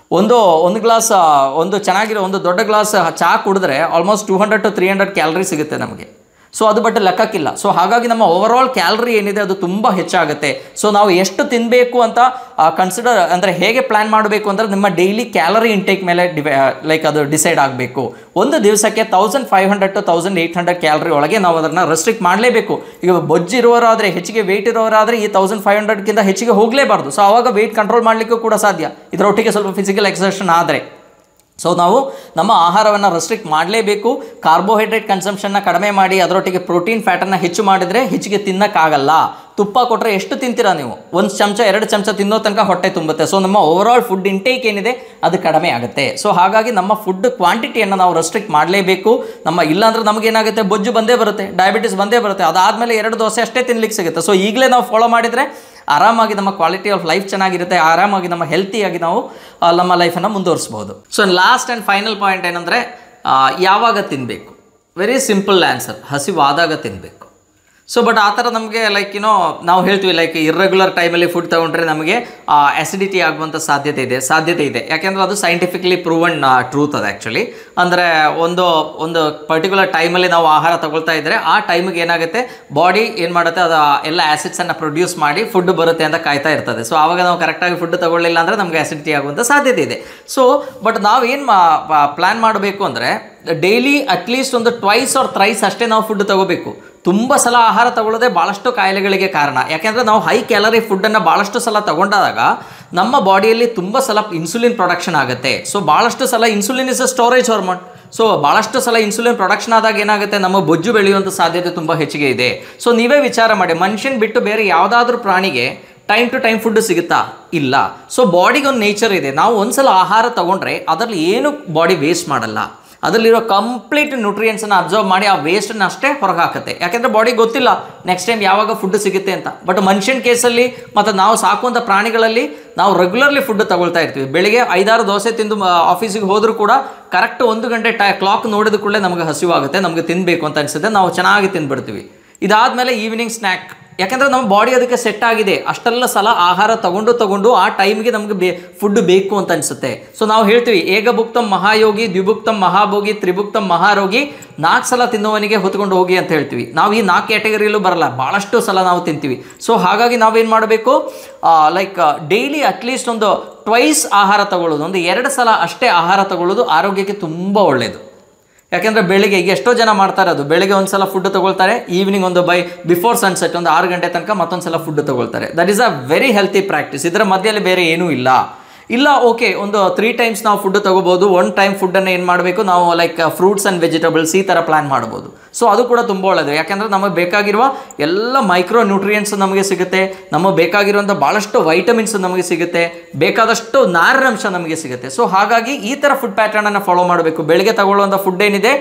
Speaker 1: ಒಂದು ಒಂದು ಗ್ಲಾಸ್ ಒಂದು ಚೆನ್ನಾಗಿರೋ ಒಂದು ದೊಡ್ಡ ಗ್ಲಾಸ್ ಚಹಾ ಕುಡಿದ್ರೆ almost two hundred to three hundred calorie ಸಿಗುತ್ತೆ ನಮಗೆ ಸೊ ಅದು ಬಟ್ ಲೆಕ್ಕಕ್ಕಿಲ್ಲ ಸೊ ಹಾಗಾಗಿ ನಮ್ಮ ಓವರಾಲ್ ಕ್ಯಾಲರಿ ಏನಿದೆ ಅದು ತುಂಬ ಹೆಚ್ಚಾಗುತ್ತೆ ಸೊ ನಾವು ಎಷ್ಟು ತಿನ್ನಬೇಕು ಅಂತ ಕನ್ಸಿಡರ್ ಅಂದರೆ ಹೇಗೆ ಪ್ಲ್ಯಾನ್ ಮಾಡಬೇಕು ಅಂದರೆ ನಿಮ್ಮ ಡೈಲಿ ಕ್ಯಾಲರಿ ಇಂಟೇಕ್ ಮೇಲೆ ಡಿವೈ ಲೈಕ್ ಅದು ಡಿಸೈಡ್ ಆಗಬೇಕು ಒಂದು ದಿವಸಕ್ಕೆ thousand five hundred to thousand eight hundred calorie ಒಳಗೆ ನಾವು ಅದನ್ನು ರೆಸ್ಟ್ರಿಕ್ಟ್ ಮಾಡಲೇಬೇಕು ಈಗ ಬೊಜ್ಜಿರುವವರಾದರೆ ಹೆಚ್ಚಿಗೆ ವೆಯ್ಟ್ ಇರೋರಾದರೆ ಈ ತೌಸಂಡ್ ಫೈವ್ ಹಂಡ್ರೆಡ್ಗಿಂತ ಹೆಚ್ಚಿಗೆ ಹೋಗಲೇಬಾರ್ದು ಸೊ ಆವಾಗ ವೆಯ್ಟ್ ಕಂಟ್ರೋಲ್ ಮಾಡಲಿಕ್ಕೂ ಕೂಡ ಸಾಧ್ಯ ಇದರೊಟ್ಟಿಗೆ ಸ್ವಲ್ಪ ಫಿಸಿಕಲ್ ಎಕ್ಸರ್ಷನ್ ಆದರೆ ಸೊ ನಾವು ನಮ್ಮ ಆಹಾರವನ್ನು ರೆಸ್ಟ್ರಿಕ್ಟ್ ಮಾಡಲೇಬೇಕು ಕಾರ್ಬೋಹೈಡ್ರೇಟ್ ಕನ್ಸಂಪ್ಷನ್ನ ಕಡಿಮೆ ಮಾಡಿ ಅದರೊಟ್ಟಿಗೆ ಪ್ರೋಟೀನ್ ಫ್ಯಾಟನ್ನು ಹೆಚ್ಚು ಮಾಡಿದರೆ ಹೆಚ್ಚಿಗೆ ತಿನ್ನೋಕ್ಕಾಗಲ್ಲ ತುಪ್ಪ ಕೊಟ್ಟರೆ ಎಷ್ಟು ತಿಂತೀರಾ ನೀವು ಒಂದು ಚಮಚ ಎರಡು ಚಮಚ ತಿನ್ನೋ ತನಕ ಹೊಟ್ಟೆ ತುಂಬುತ್ತೆ ಸೊ ನಮ್ಮ ಓವರಾಲ್ ಫುಡ್ ಇಂಟೇಕ್ ಏನಿದೆ ಅದು ಕಡಿಮೆ ಆಗುತ್ತೆ ಸೊ ಹಾಗಾಗಿ ನಮ್ಮ ಫುಡ್ ಕ್ವಾಂಟಿಟಿಯನ್ನು ನಾವು ರೆಸ್ಟ್ರಿಕ್ಟ್ ಮಾಡಲೇಬೇಕು ನಮ್ಮ ಇಲ್ಲಾಂದ್ರೆ ನಮಗೇನಾಗುತ್ತೆ ಬೊಜ್ಜು ಬಂದೇ ಬರುತ್ತೆ ಡಯಾಬಿಟಿಸ್ ಬಂದೇ ಬರುತ್ತೆ ಅದಾದಮೇಲೆ ಎರಡು ದೋಸೆ ಅಷ್ಟೇ ತಿನ್ಲಿಕ್ಕೆ ಸಿಗುತ್ತೆ ಸೊ ಈಗಲೇ ನಾವು ಫಾಲೋ ಮಾಡಿದರೆ ಆರಾಮಾಗಿ ನಮ್ಮ ಕ್ವಾಲಿಟಿ ಆಫ್ ಲೈಫ್ ಚೆನ್ನಾಗಿರುತ್ತೆ ಆರಾಮಾಗಿ ನಮ್ಮ ಹೆಲ್ತಿಯಾಗಿ ನಾವು ಆ, ನಮ್ಮ ಲೈಫನ್ನು ಮುಂದುವರಿಸ್ಬೋದು so last and final point ಏನಂದರೆ ಯಾವಾಗ ತಿನ್ನಬೇಕು ವೆರಿ ಸಿಂಪಲ್ ಆನ್ಸರ್ ಹಸಿವಾದಾಗ ತಿನ್ನಬೇಕು ಸೊ ಬಟ್ ಆ ಥರ ನಮಗೆ ಲೈಕ್ ಏನೋ ನಾವು ಹೇಳ್ತೀವಿ ಲೈಕ್ ಇರ್ರೆಗ್ಯುಲರ್ ಟೈಮಲ್ಲಿ ಫುಡ್ ತೊಗೊಂಡ್ರೆ ನಮಗೆ ಆ್ಯಸಿಡಿಟಿ ಆಗುವಂಥ ಸಾಧ್ಯತೆ ಇದೆ ಸಾಧ್ಯತೆ ಇದೆ ಯಾಕೆಂದರೆ ಅದು ಸೈಂಟಿಫಿಕಲಿ ಪ್ರೂವನ್ ಟ್ರೂತ್ ಅದು ಆ್ಯಕ್ಚುಲಿ ಅಂದರೆ ಒಂದು ಒಂದು ಪರ್ಟಿಕ್ಯುಲರ್ ಟೈಮಲ್ಲಿ ನಾವು ಆಹಾರ ತಗೊಳ್ತಾ ಇದ್ದರೆ ಆ ಟೈಮಿಗೆ ಏನಾಗುತ್ತೆ ಬಾಡಿ ಏನು ಮಾಡುತ್ತೆ ಅದು ಎಲ್ಲ ಆ್ಯಸಿಡ್ಸನ್ನು ಪ್ರೊಡ್ಯೂಸ್ ಮಾಡಿ ಫುಡ್ ಬರುತ್ತೆ ಅಂತ ಕಾಯ್ತಾ ಇರ್ತದೆ ಸೊ ಆವಾಗ ನಾವು ಕರೆಕ್ಟಾಗಿ ಫುಡ್ ತಗೊಳ್ಳಿಲ್ಲ ಅಂದರೆ ನಮಗೆ ಆ್ಯಸಿಡಿಟಿ ಆಗುವಂಥ ಸಾಧ್ಯತೆ ಇದೆ ಸೊ ಬಟ್ ನಾವೇನು ಪ್ಲ್ಯಾನ್ ಮಾಡಬೇಕು ಅಂದರೆ ಡೈಲಿ ಅಟ್ಲೀಸ್ಟ್ ಒಂದು ಟ್ವೈಸ್ ಆರ್ ಥ್ರೈಸ್ ಅಷ್ಟೇ ನಾವು ಫುಡ್ ತಗೋಬೇಕು ತುಂಬ ಸಲ ಆಹಾರ ತಗೊಳ್ಳೋದೇ ಭಾಳಷ್ಟು ಕಾಯಿಲೆಗಳಿಗೆ ಕಾರಣ ಯಾಕೆಂದರೆ ನಾವು ಹೈ ಕ್ಯಾಲರಿ ಫುಡ್ಡನ್ನು ಭಾಳಷ್ಟು ಸಲ ತಗೊಂಡಾಗ ನಮ್ಮ ಬಾಡಿಯಲ್ಲಿ ತುಂಬ ಸಲ ಇನ್ಸುಲಿನ್ ಪ್ರೊಡಕ್ಷನ್ ಆಗುತ್ತೆ ಸೊ ಭಾಳಷ್ಟು ಸಲ insulin is a storage hormone so ಭಾಳಷ್ಟು ಸಲ ಇನ್ಸುಲಿನ್ ಪ್ರೊಡಕ್ಷನ್ ಆದಾಗ ಏನಾಗುತ್ತೆ ನಮ್ಮ ಬೊಜ್ಜು ಬೆಳೆಯುವಂಥ ಸಾಧ್ಯತೆ ತುಂಬ ಹೆಚ್ಚಿಗೆ ಇದೆ ಸೊ ನೀವೇ ವಿಚಾರ ಮಾಡಿ ಮನುಷ್ಯನ ಬಿಟ್ಟು ಬೇರೆ ಯಾವುದಾದ್ರೂ ಪ್ರಾಣಿಗೆ ಟೈಮ್ ಟು ಟೈಮ್ ಫುಡ್ ಸಿಗುತ್ತಾ ಇಲ್ಲ ಸೊ ಬಾಡಿಗೆ ಒಂದು ನೇಚರ್ ಇದೆ ನಾವು ಒಂದ್ಸಲ ಆಹಾರ ತಗೊಂಡ್ರೆ ಅದರಲ್ಲಿ ಏನು ಬಾಡಿ ವೇಸ್ಟ್ ಮಾಡಲ್ಲ ಅದರಲ್ಲಿರೋ ಕಂಪ್ಲೀಟ್ ನ್ಯೂಟ್ರಿಯೆಂಟ್ಸನ್ನು ಅಬ್ಸರ್ವ್ ಮಾಡಿ ಆ ವೇಸ್ಟನ್ನು ಅಷ್ಟೇ ಹೊರಗೆ ಹಾಕುತ್ತೆ ಯಾಕೆಂದರೆ ಬಾಡಿ ಗೊತ್ತಿಲ್ಲ ನೆಕ್ಸ್ಟ್ ಟೈಮ್ ಯಾವಾಗ ಫುಡ್ ಸಿಗುತ್ತೆ ಅಂತ ಬಟ್ ಮನುಷ್ಯನ ಕೇಸಲ್ಲಿ ಮತ್ತು ನಾವು ಸಾಕುವಂಥ ಪ್ರಾಣಿಗಳಲ್ಲಿ ನಾವು ರೆಗ್ಯುಲರ್ಲಿ ಫುಡ್ ತಗೊಳ್ತಾ ಇರ್ತೀವಿ ಬೆಳಿಗ್ಗೆ ಐದಾರು ದೋಸೆ ತಿಂದು ಆಫೀಸಿಗೆ ಹೋದರೂ ಕೂಡ ಕರೆಕ್ಟ್ ಒಂದು ಗಂಟೆ ಟೈ ಕ್ಲಾಕ್ ನೋಡಿದ ಕೂಡಲೇ ನಮಗೆ ಹಸಿವಾಗುತ್ತೆ ನಮಗೆ ತಿನ್ನಬೇಕು ಅಂತ ಅನಿಸುತ್ತೆ ನಾವು ಚೆನ್ನಾಗಿ ತಿಂದ್ಬಿಡ್ತೀವಿ ಇದಾದಮೇಲೆ ಈವ್ನಿಂಗ್ ಸ್ನ್ಯಾಕ್ ಯಾಕಂದರೆ ನಮ್ಮ ಬಾಡಿ ಅದಕ್ಕೆ ಸೆಟ್ ಆಗಿದೆ ಅಷ್ಟೆಲ್ಲ ಸಲ ಆಹಾರ ತಗೊಂಡು ತಗೊಂಡು ಆ ಟೈಮ್ಗೆ ನಮಗೆ ಬೇ ಫುಡ್ ಬೇಕು ಅಂತ ಅನಿಸುತ್ತೆ ಸೊ ನಾವು ಹೇಳ್ತೀವಿ ಏಕಭುಕ್ತಂ ಮಹಾಯೋಗಿ ದ್ವಿಭುಕ್ತಂ ಮಹಾಭೋಗಿ ತ್ರಿಭುಕ್ತಂ ಮಹಾರೋಗಿ ನಾಲ್ಕು ಸಲ ತಿನ್ನುವನಿಗೆ ಹೊತ್ಕೊಂಡು ಹೋಗಿ ಅಂತ ಹೇಳ್ತೀವಿ ನಾವು ಈ ನಾಲ್ಕು ಕ್ಯಾಟಗರಿಯಲ್ಲೂ ಬರಲ್ಲ ಭಾಳಷ್ಟು ಸಲ ನಾವು ತಿಂತೀವಿ ಸೊ ಹಾಗಾಗಿ ನಾವೇನು ಮಾಡಬೇಕು ಲೈಕ್ ಡೈಲಿ ಅಟ್ಲೀಸ್ಟ್ ಒಂದು ಟ್ವೈಸ್ ಆಹಾರ ತಗೊಳ್ಳೋದು ಒಂದು ಎರಡು ಸಲ ಅಷ್ಟೇ ಆಹಾರ ತಗೊಳ್ಳೋದು ಆರೋಗ್ಯಕ್ಕೆ ತುಂಬ ಒಳ್ಳೆಯದು ಯಾಕೆಂದರೆ ಬೆಳಿಗ್ಗೆ ಈಗ ಎಷ್ಟೋ ಜನ ಮಾಡ್ತಾರೆ ಅದು ಬೆಳಿಗ್ಗೆ ಒಂದು ಸಲ ಫುಡ್ ತಗೊಳ್ತಾರೆ ಈವ್ನಿಂಗ್ ಒಂದು ಬೈ ಬಿಫೋರ್ ಸನ್ಸೆಟ್ ಒಂದು ಆರು ಗಂಟೆ ತನಕ ಮತ್ತೊಂದು ಸಲ ಫುಡ್ ತಗೊಳ್ತಾರೆ that is a very healthy practice ಇದರ ಮಧ್ಯದಲ್ಲಿ ಬೇರೆ ಏನೂ ಇಲ್ಲ ಇಲ್ಲ ಓಕೆ ಒಂದು ತ್ರೀ ಟೈಮ್ಸ್ ನಾವು ಫುಡ್ ತಗೋಬೋದು ಒನ್ ಟೈಮ್ ಫುಡ್ಡನ್ನು ಏನು ಮಾಡಬೇಕು ನಾವು ಲೈಕ್ ಫ್ರೂಟ್ಸ್ ಆ್ಯಂಡ್ ವೆಜಿಟಬಲ್ಸ್ ಈ ಥರ ಪ್ಲ್ಯಾನ್ ಮಾಡ್ಬೋದು ಸೊ ಅದು ಕೂಡ ತುಂಬ ಒಳ್ಳೆಯದು ಯಾಕೆಂದರೆ ನಮಗೆ ಬೇಕಾಗಿರುವ ಎಲ್ಲ ಮೈಕ್ರೋ ನ್ಯೂಟ್ರಿಯೆಂಟ್ಸ್ ನಮಗೆ ಸಿಗುತ್ತೆ ನಮಗೆ ಬೇಕಾಗಿರುವಂಥ ಭಾಳಷ್ಟು ವೈಟಮಿನ್ಸ್ ನಮಗೆ ಸಿಗುತ್ತೆ ಬೇಕಾದಷ್ಟು ನಾರಿನಂಶ ನಮಗೆ ಸಿಗುತ್ತೆ ಸೊ ಹಾಗಾಗಿ ಈ ಥರ ಫುಡ್ ಪ್ಯಾಟರ್ನನ್ನು ಫಾಲೋ ಮಾಡಬೇಕು ಬೆಳಗ್ಗೆ ತಗೊಳ್ಳುವಂಥ ಫುಡ್ ಏನಿದೆ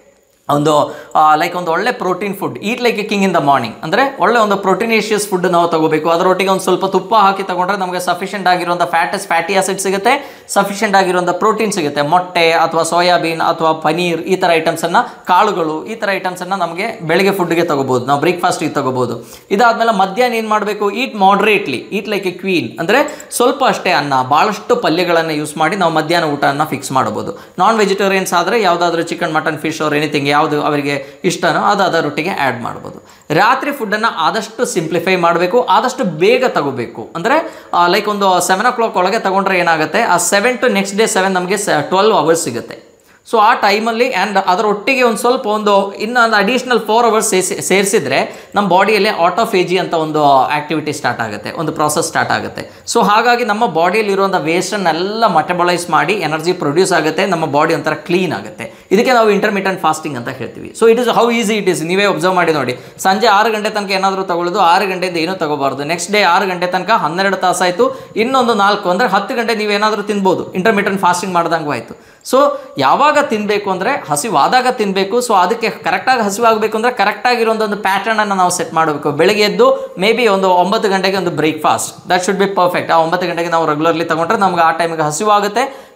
Speaker 1: ಒಂದು ಲೈಕ್ ಒಂದು ಒಳ್ಳೆ protein food eat like a king in the morning ಅಂದರೆ ಒಳ್ಳೆ ಒಂದು ಪ್ರೋಟೀನೇಷಿಯಸ್ ಫುಡ್ ನಾವು ತಗೋಬೇಕು ಅದರೊಟ್ಟಿಗೆ ಒಂದು ಸ್ವಲ್ಪ ತುಪ್ಪ ಹಾಕಿ ತಗೊಂಡ್ರೆ ನಮಗೆ ಸಫಿಷಿಯೆಂಟ್ ಆಗಿರುವಂಥ ಫ್ಯಾಟಸ್ ಫ್ಯಾಟಿ ಆಸಿಡ್ ಸಿಗುತ್ತೆ ಸಫಿಷಿಯೆಂಟ್ ಆಗಿರುವಂಥ ಪ್ರೋಟೀನ್ ಸಿಗುತ್ತೆ ಮೊಟ್ಟೆ ಅಥವಾ ಸೋಯಾಬೀನ್ ಅಥವಾ ಪನೀರ್ ಈ ಥರ ಐಟಮ್ಸನ್ನು ಕಾಳುಗಳು ಈ ಥರ ಐಟಮ್ಸನ್ನು ನಮಗೆ ಬೆಳಿಗ್ಗೆ ಫುಡ್ಗೆ ತಗೋಬೋದು ನಾವು ಬ್ರೇಕ್ಫಾಸ್ಟಿಗೆ ತಗೋಬೋದು ಇದಾದಮೇಲೆ ಮಧ್ಯಾಹ್ನ ಏನು ಮಾಡಬೇಕು eat moderately eat like a queen ಅಂದರೆ ಸ್ವಲ್ಪ ಅಷ್ಟೇ ಅನ್ನ ಭಾಳಷ್ಟು ಪಲ್ಯಗಳನ್ನು ಯೂಸ್ ಮಾಡಿ ನಾವು ಮಧ್ಯಾಹ್ನ ಊಟವನ್ನು ಫಿಕ್ಸ್ ಮಾಡ್ಬೋದು ನಾನ್ ವೆಜಿಟೇರಿಯನ್ಸ್ ಆದರೆ ಯಾವುದಾದ್ರೂ ಚಿಕನ್ ಮಟನ್ ಫಿಶ್ ಅವ್ರ ಎನಿಥಿಂಗ್ ಯಾವುದು ಅವರಿಗೆ ಇಷ್ಟನೋ ಅದು ಅದರೊಟ್ಟಿಗೆ ಆ್ಯಡ್ ಮಾಡ್ಬೋದು ರಾತ್ರಿ ಫುಡ್ಡನ್ನು ಆದಷ್ಟು ಸಿಂಪ್ಲಿಫೈ ಮಾಡಬೇಕು ಆದಷ್ಟು ಬೇಗ ತಗೋಬೇಕು ಅಂದರೆ ಲೈಕ್ ಒಂದು ಸೆವೆನ್ ಓ ಕ್ಲಾಕ್ ಒಳಗೆ ತಗೊಂಡ್ರೆ ಏನಾಗುತ್ತೆ ಆ seven to next day seven ನಮಗೆ ಟ್ವೆಲ್ವ್ ಅವರ್ಸ್ ಸಿಗುತ್ತೆ ಸೊ ಆ ಟೈಮಲ್ಲಿ ಆ್ಯಂಡ್ ಅದರೊಟ್ಟಿಗೆ ಒಂದು ಸ್ವಲ್ಪ ಒಂದು ಇನ್ನೊಂದು ಅಡಿಷ್ನಲ್ ಫೋರ್ ಅವರ್ಸ್ ಸೇರಿಸಿ ಸೇರಿಸಿದ್ರೆ ನಮ್ಮ ಬಾಡಿಯಲ್ಲಿ ಆಟೋಫೇಜಿ ಅಂತ ಒಂದು ಆ್ಯಕ್ಟಿವಿಟಿ ಸ್ಟಾರ್ಟ್ ಆಗುತ್ತೆ ಒಂದು ಪ್ರಾಸೆಸ್ ಸ್ಟಾರ್ಟ್ ಆಗುತ್ತೆ ಸೊ ಹಾಗಾಗಿ ನಮ್ಮ ಬಾಡಿಯಲ್ಲಿ ಇರುವಂಥ ವೇಸ್ಟನ್ನೆಲ್ಲ ಮೆಟಬಲೈಸ್ ಮಾಡಿ ಎನರ್ಜಿ ಪ್ರೊಡ್ಯೂಸ್ ಆಗುತ್ತೆ ನಮ್ಮ ಬಾಡಿ ಒಂಥರ ಕ್ಲೀನ್ ಆಗುತ್ತೆ ಇದಕ್ಕೆ ನಾವು ಇಂಟರ್ಮೀಡಿಯಂಟ್ ಫಾಸ್ಟಿಂಗ್ ಅಂತ ಹೇಳ್ತೀವಿ so it is how easy it is ನೀವೇ ಒಬ್ಸರ್ವ್ ಮಾಡಿ ನೋಡಿ ಸಂಜೆ ಆರು ಗಂಟೆ ತನಕ ಏನಾದರೂ ತಗೊಳ್ಳೋದು ಆರು ಗಂಟೆಯಿಂದ ಏನೂ ತಗೋಬಾರ್ದು ನೆಕ್ಸ್ಟ್ ಡೇ ಆರು ಗಂಟೆ ತನಕ ಹನ್ನೆರಡು ತಾಸಾಯಿತು ಇನ್ನೊಂದು ನಾಲ್ಕು ಅಂದರೆ ಹತ್ತು ಗಂಟೆ ನೀವೇನಾದರೂ ತಿನ್ಬೋದು ಇಂಟರ್ಮೀಡಿಯಂಟ್ ಫಾಸ್ಟಿಂಗ್ ಮಾಡ್ದಂಗೂ ಆಯಿತು ಸೊ ಯಾವಾಗ ತಿನ್ನಬೇಕು ಅಂದರೆ ಹಸಿವಾದಾಗ ತಿನ್ನಬೇಕು ಸೊ ಅದಕ್ಕೆ ಕರೆಕ್ಟಾಗಿ ಹಸಿವಾಗಬೇಕು ಅಂದರೆ ಕರೆಕ್ಟಾಗಿರೋ ಒಂದು ಪ್ಯಾಟರ್ನನ್ನು ನಾವು ಸೆಟ್ ಮಾಡಬೇಕು ಬೆಳಗ್ಗೆ ಎದ್ದು ಮೇ ಬಿ ಒಂದು ಒಂಬತ್ತು ಗಂಟೆಗೆ ಒಂದು breakfast that should be perfect ಆ ಒಂಬತ್ತು ಗಂಟೆಗೆ ನಾವು ರೆಗ್ಯುಲರ್ಲಿ ತಗೊಂಡ್ರೆ ನಮ್ಗೆ ಆ ಟೈಮಿಗೆ ಹಸಿವಾಗುತ್ತೆ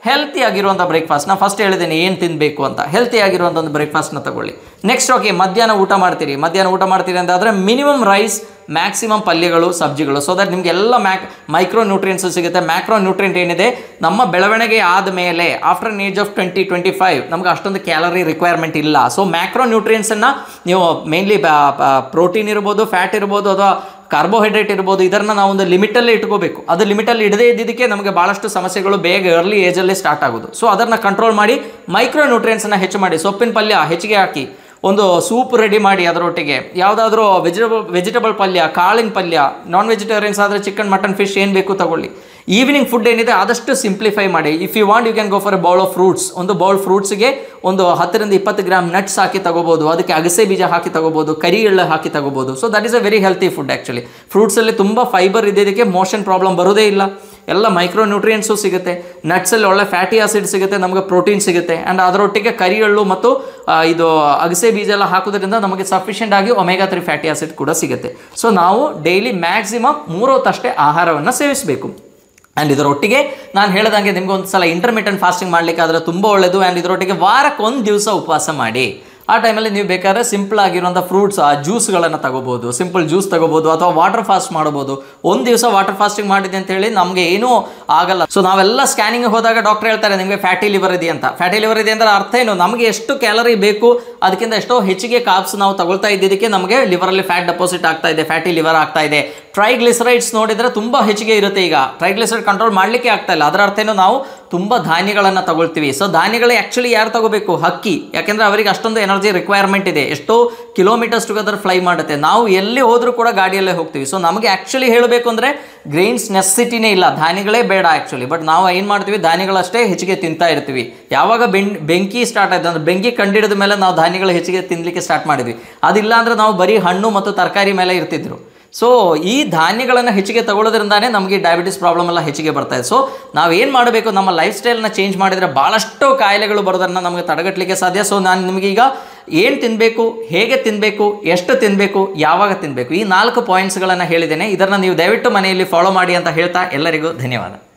Speaker 1: ಹೆಲ್ತಿ ಆಗಿರುವಂಥ ಬ್ರೇಕ್ಫಾಸ್ಟ್ ನಾನು ಫಸ್ಟ್ ಹೇಳಿದ್ದೀನಿ ಏನು ತಿನ್ನಬೇಕು ಅಂತ ಹೆಲ್ತಿ ಆಗಿರುವಂಥ ಒಂದು ಬ್ರೇಕ್ಫಾಸ್ಟ್ನ ತಗೊಳ್ಳಿ ನೆಕ್ಸ್ಟ್ ಓಕೆ ಮಧ್ಯಾಹ್ನ ಊಟ ಮಾಡ್ತೀರಿ ಮಧ್ಯಾಹ್ನ ಊಟ ಮಾಡ್ತೀರಿ ಅಂತಾದರೆ ಮಿನಿಮಮ್ ರೈಸ್ ಮ್ಯಾಕ್ಸಿಮಮ್ ಪಲ್ಯಗಳು ಸಬ್ಜಿಗಳು ಸೊ ದಟ್ ನಿಮಗೆ ಎಲ್ಲ ಮ್ಯಾಕ್ ಮೈಕ್ರೋ ನ್ಯೂಟ್ರಿಯೆಂಟ್ಸು ಸಿಗುತ್ತೆ ಮ್ಯಾಕ್ರೋ ನ್ಯೂಟ್ರಿಯೆಂಟ್ ಏನಿದೆ ನಮ್ಮ ಬೆಳವಣಿಗೆ ಆದಮೇಲೆ after an age of twenty twenty five ನಮ್ಗೆ ಅಷ್ಟೊಂದು ಕ್ಯಾಲರಿ ರಿಕ್ವೈರ್ಮೆಂಟ್ ಇಲ್ಲ ಸೊ ಮ್ಯಾಕ್ರೋ ನ್ಯೂಟ್ರಿಯೆಂಟ್ಸನ್ನು ನೀವು ಮೇನ್ಲಿ ಪ್ರೋಟೀನ್ ಇರ್ಬೋದು ಫ್ಯಾಟ್ ಇರ್ಬೋದು ಅಥವಾ ಕಾರ್ಬೋಹೈಡ್ರೇಟ್ ಇರ್ಬೋದು ಇದನ್ನು ನಾವು ಒಂದು ಲಿಮಿಟಲ್ಲೇ ಇಟ್ಕೋಬೇಕು ಅದು ಲಿಮಿಟಲ್ಲಿ ಇಡದೇ ಇದ್ದಿದ್ದಕ್ಕೆ ನಮಗೆ ಭಾಳಷ್ಟು ಸಮಸ್ಯೆಗಳು ಬೇಗ ಅರ್ಲಿ ಏಜಲ್ಲೇ ಸ್ಟಾರ್ಟ್ ಆಗೋದು ಸೊ ಅದನ್ನು ಕಂಟ್ರೋಲ್ ಮಾಡಿ ಮೈಕ್ರೋ ನ್ಯೂಟ್ರಿಯೆಂಟ್ಸನ್ನು ಹೆಚ್ಚು ಮಾಡಿ ಸೊಪ್ಪಿನ ಪಲ್ಯ ಹೆಚ್ಚಿಗೆ ಹಾಕಿ ಒಂದು ಸೂಪ್ ರೆಡಿ ಮಾಡಿ ಅದರೊಟ್ಟಿಗೆ ಯಾವುದಾದ್ರೂ ವೆಜಿಟಬಲ್ ವೆಜಿಟಬಲ್ ಪಲ್ಯ ಕಾಳಿನ ಪಲ್ಯ ನಾನ್ ವೆಜಿಟೇರಿಯನ್ಸ್ ಆದರೆ ಚಿಕನ್ ಮಟನ್ ಫಿಶ್ ಏನು ಬೇಕು ತಗೊಳ್ಳಿ ಈವ್ನಿಂಗ್ ಫುಡ್ ಏನಿದೆ ಆದಷ್ಟು ಸಿಂಪ್ಲಿಫೈ ಮಾಡಿ if you want you can go for a bowl of fruits ಒಂದು ಬೌಲ್ ಫ್ರೂಟ್ಸ್ಗೆ ಒಂದು ಹತ್ತರಿಂದ ಇಪ್ಪತ್ತು ಗ್ರಾಮ್ ನಟ್ಸ್ ಹಾಕಿ ತಗೋಬೋದು ಅದಕ್ಕೆ ಅಗಸೆ ಬೀಜ ಹಾಕಿ ತಗೋಬೋದು ಕರಿ ಎಳ್ಳು ಹಾಕಿ ತಗೋಬೋದು so that is a very healthy food actually ಫ್ರೂಟ್ಸಲ್ಲಿ ತುಂಬ ಫೈಬರ್ ಇದ್ದಿದ್ದಕ್ಕೆ ಮೋಷನ್ ಪ್ರಾಬ್ಲಮ್ ಬರೋದೇ ಇಲ್ಲ ಎಲ್ಲ ಮೈಕ್ರೋ ನ್ಯೂಟ್ರಿಯೆಂಟ್ಸು ಸಿಗುತ್ತೆ ನಟ್ಸಲ್ಲಿ ಒಳ್ಳೆ ಫ್ಯಾಟಿ ಆಸಿಡ್ ಸಿಗುತ್ತೆ ನಮಗೆ ಪ್ರೋಟೀನ್ ಸಿಗುತ್ತೆ ಆ್ಯಂಡ್ ಅದರೊಟ್ಟಿಗೆ ಕರಿ ಎಳ್ಳು ಮತ್ತು ಆ, ಇದು ಅಗಸೆ ಬೀಜ ಎಲ್ಲ ಹಾಕೋದ್ರಿಂದ ನಮಗೆ ಸಫಿಷಿಯೆಂಟ್ ಆಗಿ ಒಮೆಗಾ ತ್ರೀ ಫ್ಯಾಟಿ ಆಸಿಡ್ ಕೂಡ ಸಿಗುತ್ತೆ ಸೊ ನಾವು ಡೈಲಿ ಮ್ಯಾಕ್ಸಿಮಮ್ ಮೂರು ಹೊತ್ತಷ್ಟೇ ಆಹಾರವನ್ನು ಸೇವಿಸಬೇಕು ಆ್ಯಂಡ್ ಇದರೊಟ್ಟಿಗೆ ನಾನು ಹೇಳ್ದಂಗೆ ನಿಮ್ಗೆ ಒಂದು ಸಲ ಇಂಟರ್ಮೀಡಿಯಂಟ್ ಫಾಸ್ಟಿಂಗ್ ಮಾಡಲಿಕ್ಕಾದ್ರೆ ತುಂಬ ಒಳ್ಳೆಯದು ಆ್ಯಂಡ್ ಇದರೊಟ್ಟಿಗೆ ವಾರಕ್ಕೆ ಒಂದು ದಿವಸ ಉಪವಾಸ ಮಾಡಿ ಆ ಟೈಮಲ್ಲಿ ನೀವು ಬೇಕಾದ್ರೆ ಸಿಂಪಲ್ ಆಗಿರುವಂಥ ಫ್ರೂಟ್ಸ್ ಆ ಜ್ಯೂಸ್ಗಳನ್ನು ತಗೋಬೋದು ಸಿಂಪಲ್ ಜ್ಯೂಸ್ ತಗೋಬೋದು ಅಥವಾ ವಾಟರ್ ಫಾಸ್ಟ್ ಮಾಡ್ಬೋದು ಒಂದು ದಿವಸ ವಾಟರ್ ಫಾಸ್ಟಿಂಗ್ ಮಾಡಿದೆ ಅಂತ ಹೇಳಿ ನಮಗೆ ಏನೂ ಆಗಲ್ಲ ಸೊ ನಾವೆಲ್ಲ ಸ್ಕ್ಯಾನಿಂಗ್ ಹೋದಾಗ ಡಾಕ್ಟರ್ ಹೇಳ್ತಾರೆ ನಿಮಗೆ ಫ್ಯಾಟಿ ಲಿವರ್ ಇದೆ ಅಂತ ಫ್ಯಾಟಿ ಲಿವರ್ ಇದೆ ಅಂದ್ರೆ ಅರ್ಥ ಏನು ನಮಗೆ ಎಷ್ಟು ಕ್ಯಾಲರಿ ಬೇಕು ಅದಕ್ಕಿಂತ ಎಷ್ಟೋ ಹೆಚ್ಚಿಗೆ ಕಾಪ್ಸ್ ನಾವು ತಗೊಳ್ತಾ ಇದ್ದಿದ್ದಕ್ಕೆ ನಮಗೆ ಲಿವರಲ್ಲಿ ಫ್ಯಾಟ್ ಡೆಪಾಸಿಟ್ ಆಗ್ತಾ ಇದೆ ಫ್ಯಾಟಿ ಲಿವರ್ ಆಗ್ತಾ ಇದೆ ಟ್ರೈಗ್ಲಿಸರೈಡ್ಸ್ ನೋಡಿದರೆ ತುಂಬ ಹೆಚ್ಚಿಗೆ ಇರುತ್ತೆ ಈಗ ಟ್ರೈಗ್ಲಿಸರೈಡ್ ಕಂಟ್ರೋಲ್ ಮಾಡಲಿಕ್ಕೆ ಆಗ್ತಾ ಇಲ್ಲ ಅದರ ಅರ್ಥ ಏನು ನಾವು ತುಂಬ ಧಾನ್ಯಗಳನ್ನು ತಗೊಳ್ತೀವಿ ಸೊ ಧಾನ್ಯಗಳು ಆ್ಯಕ್ಚುಲಿ ಯಾರು ತಗೋಬೇಕು ಹಕ್ಕಿ ಯಾಕೆಂದರೆ ಅವರಿಗೆ ಅಷ್ಟೊಂದು ಎನರ್ಜಿ ರಿಕ್ವೈರ್ಮೆಂಟ್ ಇದೆ ಎಷ್ಟೋ ಕಿಲೋಮೀಟರ್ಸ್ ಟುಗೆದರ್ ಫ್ಲೈ ಮಾಡುತ್ತೆ ನಾವು ಎಲ್ಲಿ ಹೋದರೂ ಕೂಡ ಗಾಡಿಯಲ್ಲೇ ಹೋಗ್ತೀವಿ ಸೊ ನಮಗೆ ಆ್ಯಕ್ಚುಲಿ ಹೇಳಬೇಕು ಅಂದರೆ ಗ್ರೈನ್ಸ್ ನೆಸಿಟಿನೇ ಇಲ್ಲ ಧಾನ್ಯಗಳೇ ಬೇಡ ಆ್ಯಕ್ಚುಲಿ ಬಟ್ ನಾವು ಏನು ಮಾಡ್ತೀವಿ ಧಾನ್ಯಗಳಷ್ಟೇ ಹೆಚ್ಚಿಗೆ ತಿಂತಾ ಇರ್ತೀವಿ ಯಾವಾಗ ಬೆಂ ಬೆಂಕಿ ಸ್ಟಾರ್ಟ್ ಆಯ್ತು ಅಂದರೆ ಬೆಂಕಿ ಕಂಡಿಡಿದ ಮೇಲೆ ನಾವು ಧಾನ್ಯಗಳು ಹೆಚ್ಚಿಗೆ ತಿನ್ನಲಿಕ್ಕೆ ಸ್ಟಾರ್ಟ್ ಮಾಡಿದ್ವಿ ಅದಿಲ್ಲ ಅಂದರೆ ನಾವು ಬರೀ ಹಣ್ಣು ಮತ್ತು ತರಕಾರಿ ಮೇಲೆ ಇರ್ತಿದ್ರು ಸೊ ಈ ಧಾನ್ಯಗಳನ್ನು ಹೆಚ್ಚಿಗೆ ತಗೊಳ್ಳೋದ್ರಿಂದಾನೇ ನಮಗೆ ಡಯಾಬಿಟಿಸ್ ಪ್ರಾಬ್ಲಮ್ ಎಲ್ಲ ಹೆಚ್ಚಿಗೆ ಬರ್ತಾ ಇದೆ ಸೊ ನಾವು ಏನು ಮಾಡಬೇಕು ನಮ್ಮ ಲೈಫ್ ಸ್ಟೈಲ್ನ ಚೇಂಜ್ ಮಾಡಿದರೆ ಭಾಳಷ್ಟು ಕಾಯಿಲೆಗಳು ಬರೋದನ್ನು ನಮಗೆ ತಡೆಗಟ್ಟಲಿಕ್ಕೆ ಸಾಧ್ಯ ಸೊ ನಾನು ನಿಮಗೀಗ ಏನು ತಿನ್ನಬೇಕು ಹೇಗೆ ತಿನ್ನಬೇಕು ಎಷ್ಟು ತಿನ್ನಬೇಕು ಯಾವಾಗ ತಿನ್ನಬೇಕು ಈ ನಾಲ್ಕು ಪಾಯಿಂಟ್ಸ್ಗಳನ್ನು ಹೇಳಿದ್ದೇನೆ ಇದನ್ನು ನೀವು ದಯವಿಟ್ಟು ಮನೆಯಲ್ಲಿ ಫಾಲೋ ಮಾಡಿ ಅಂತ ಹೇಳ್ತಾ ಎಲ್ಲರಿಗೂ ಧನ್ಯವಾದ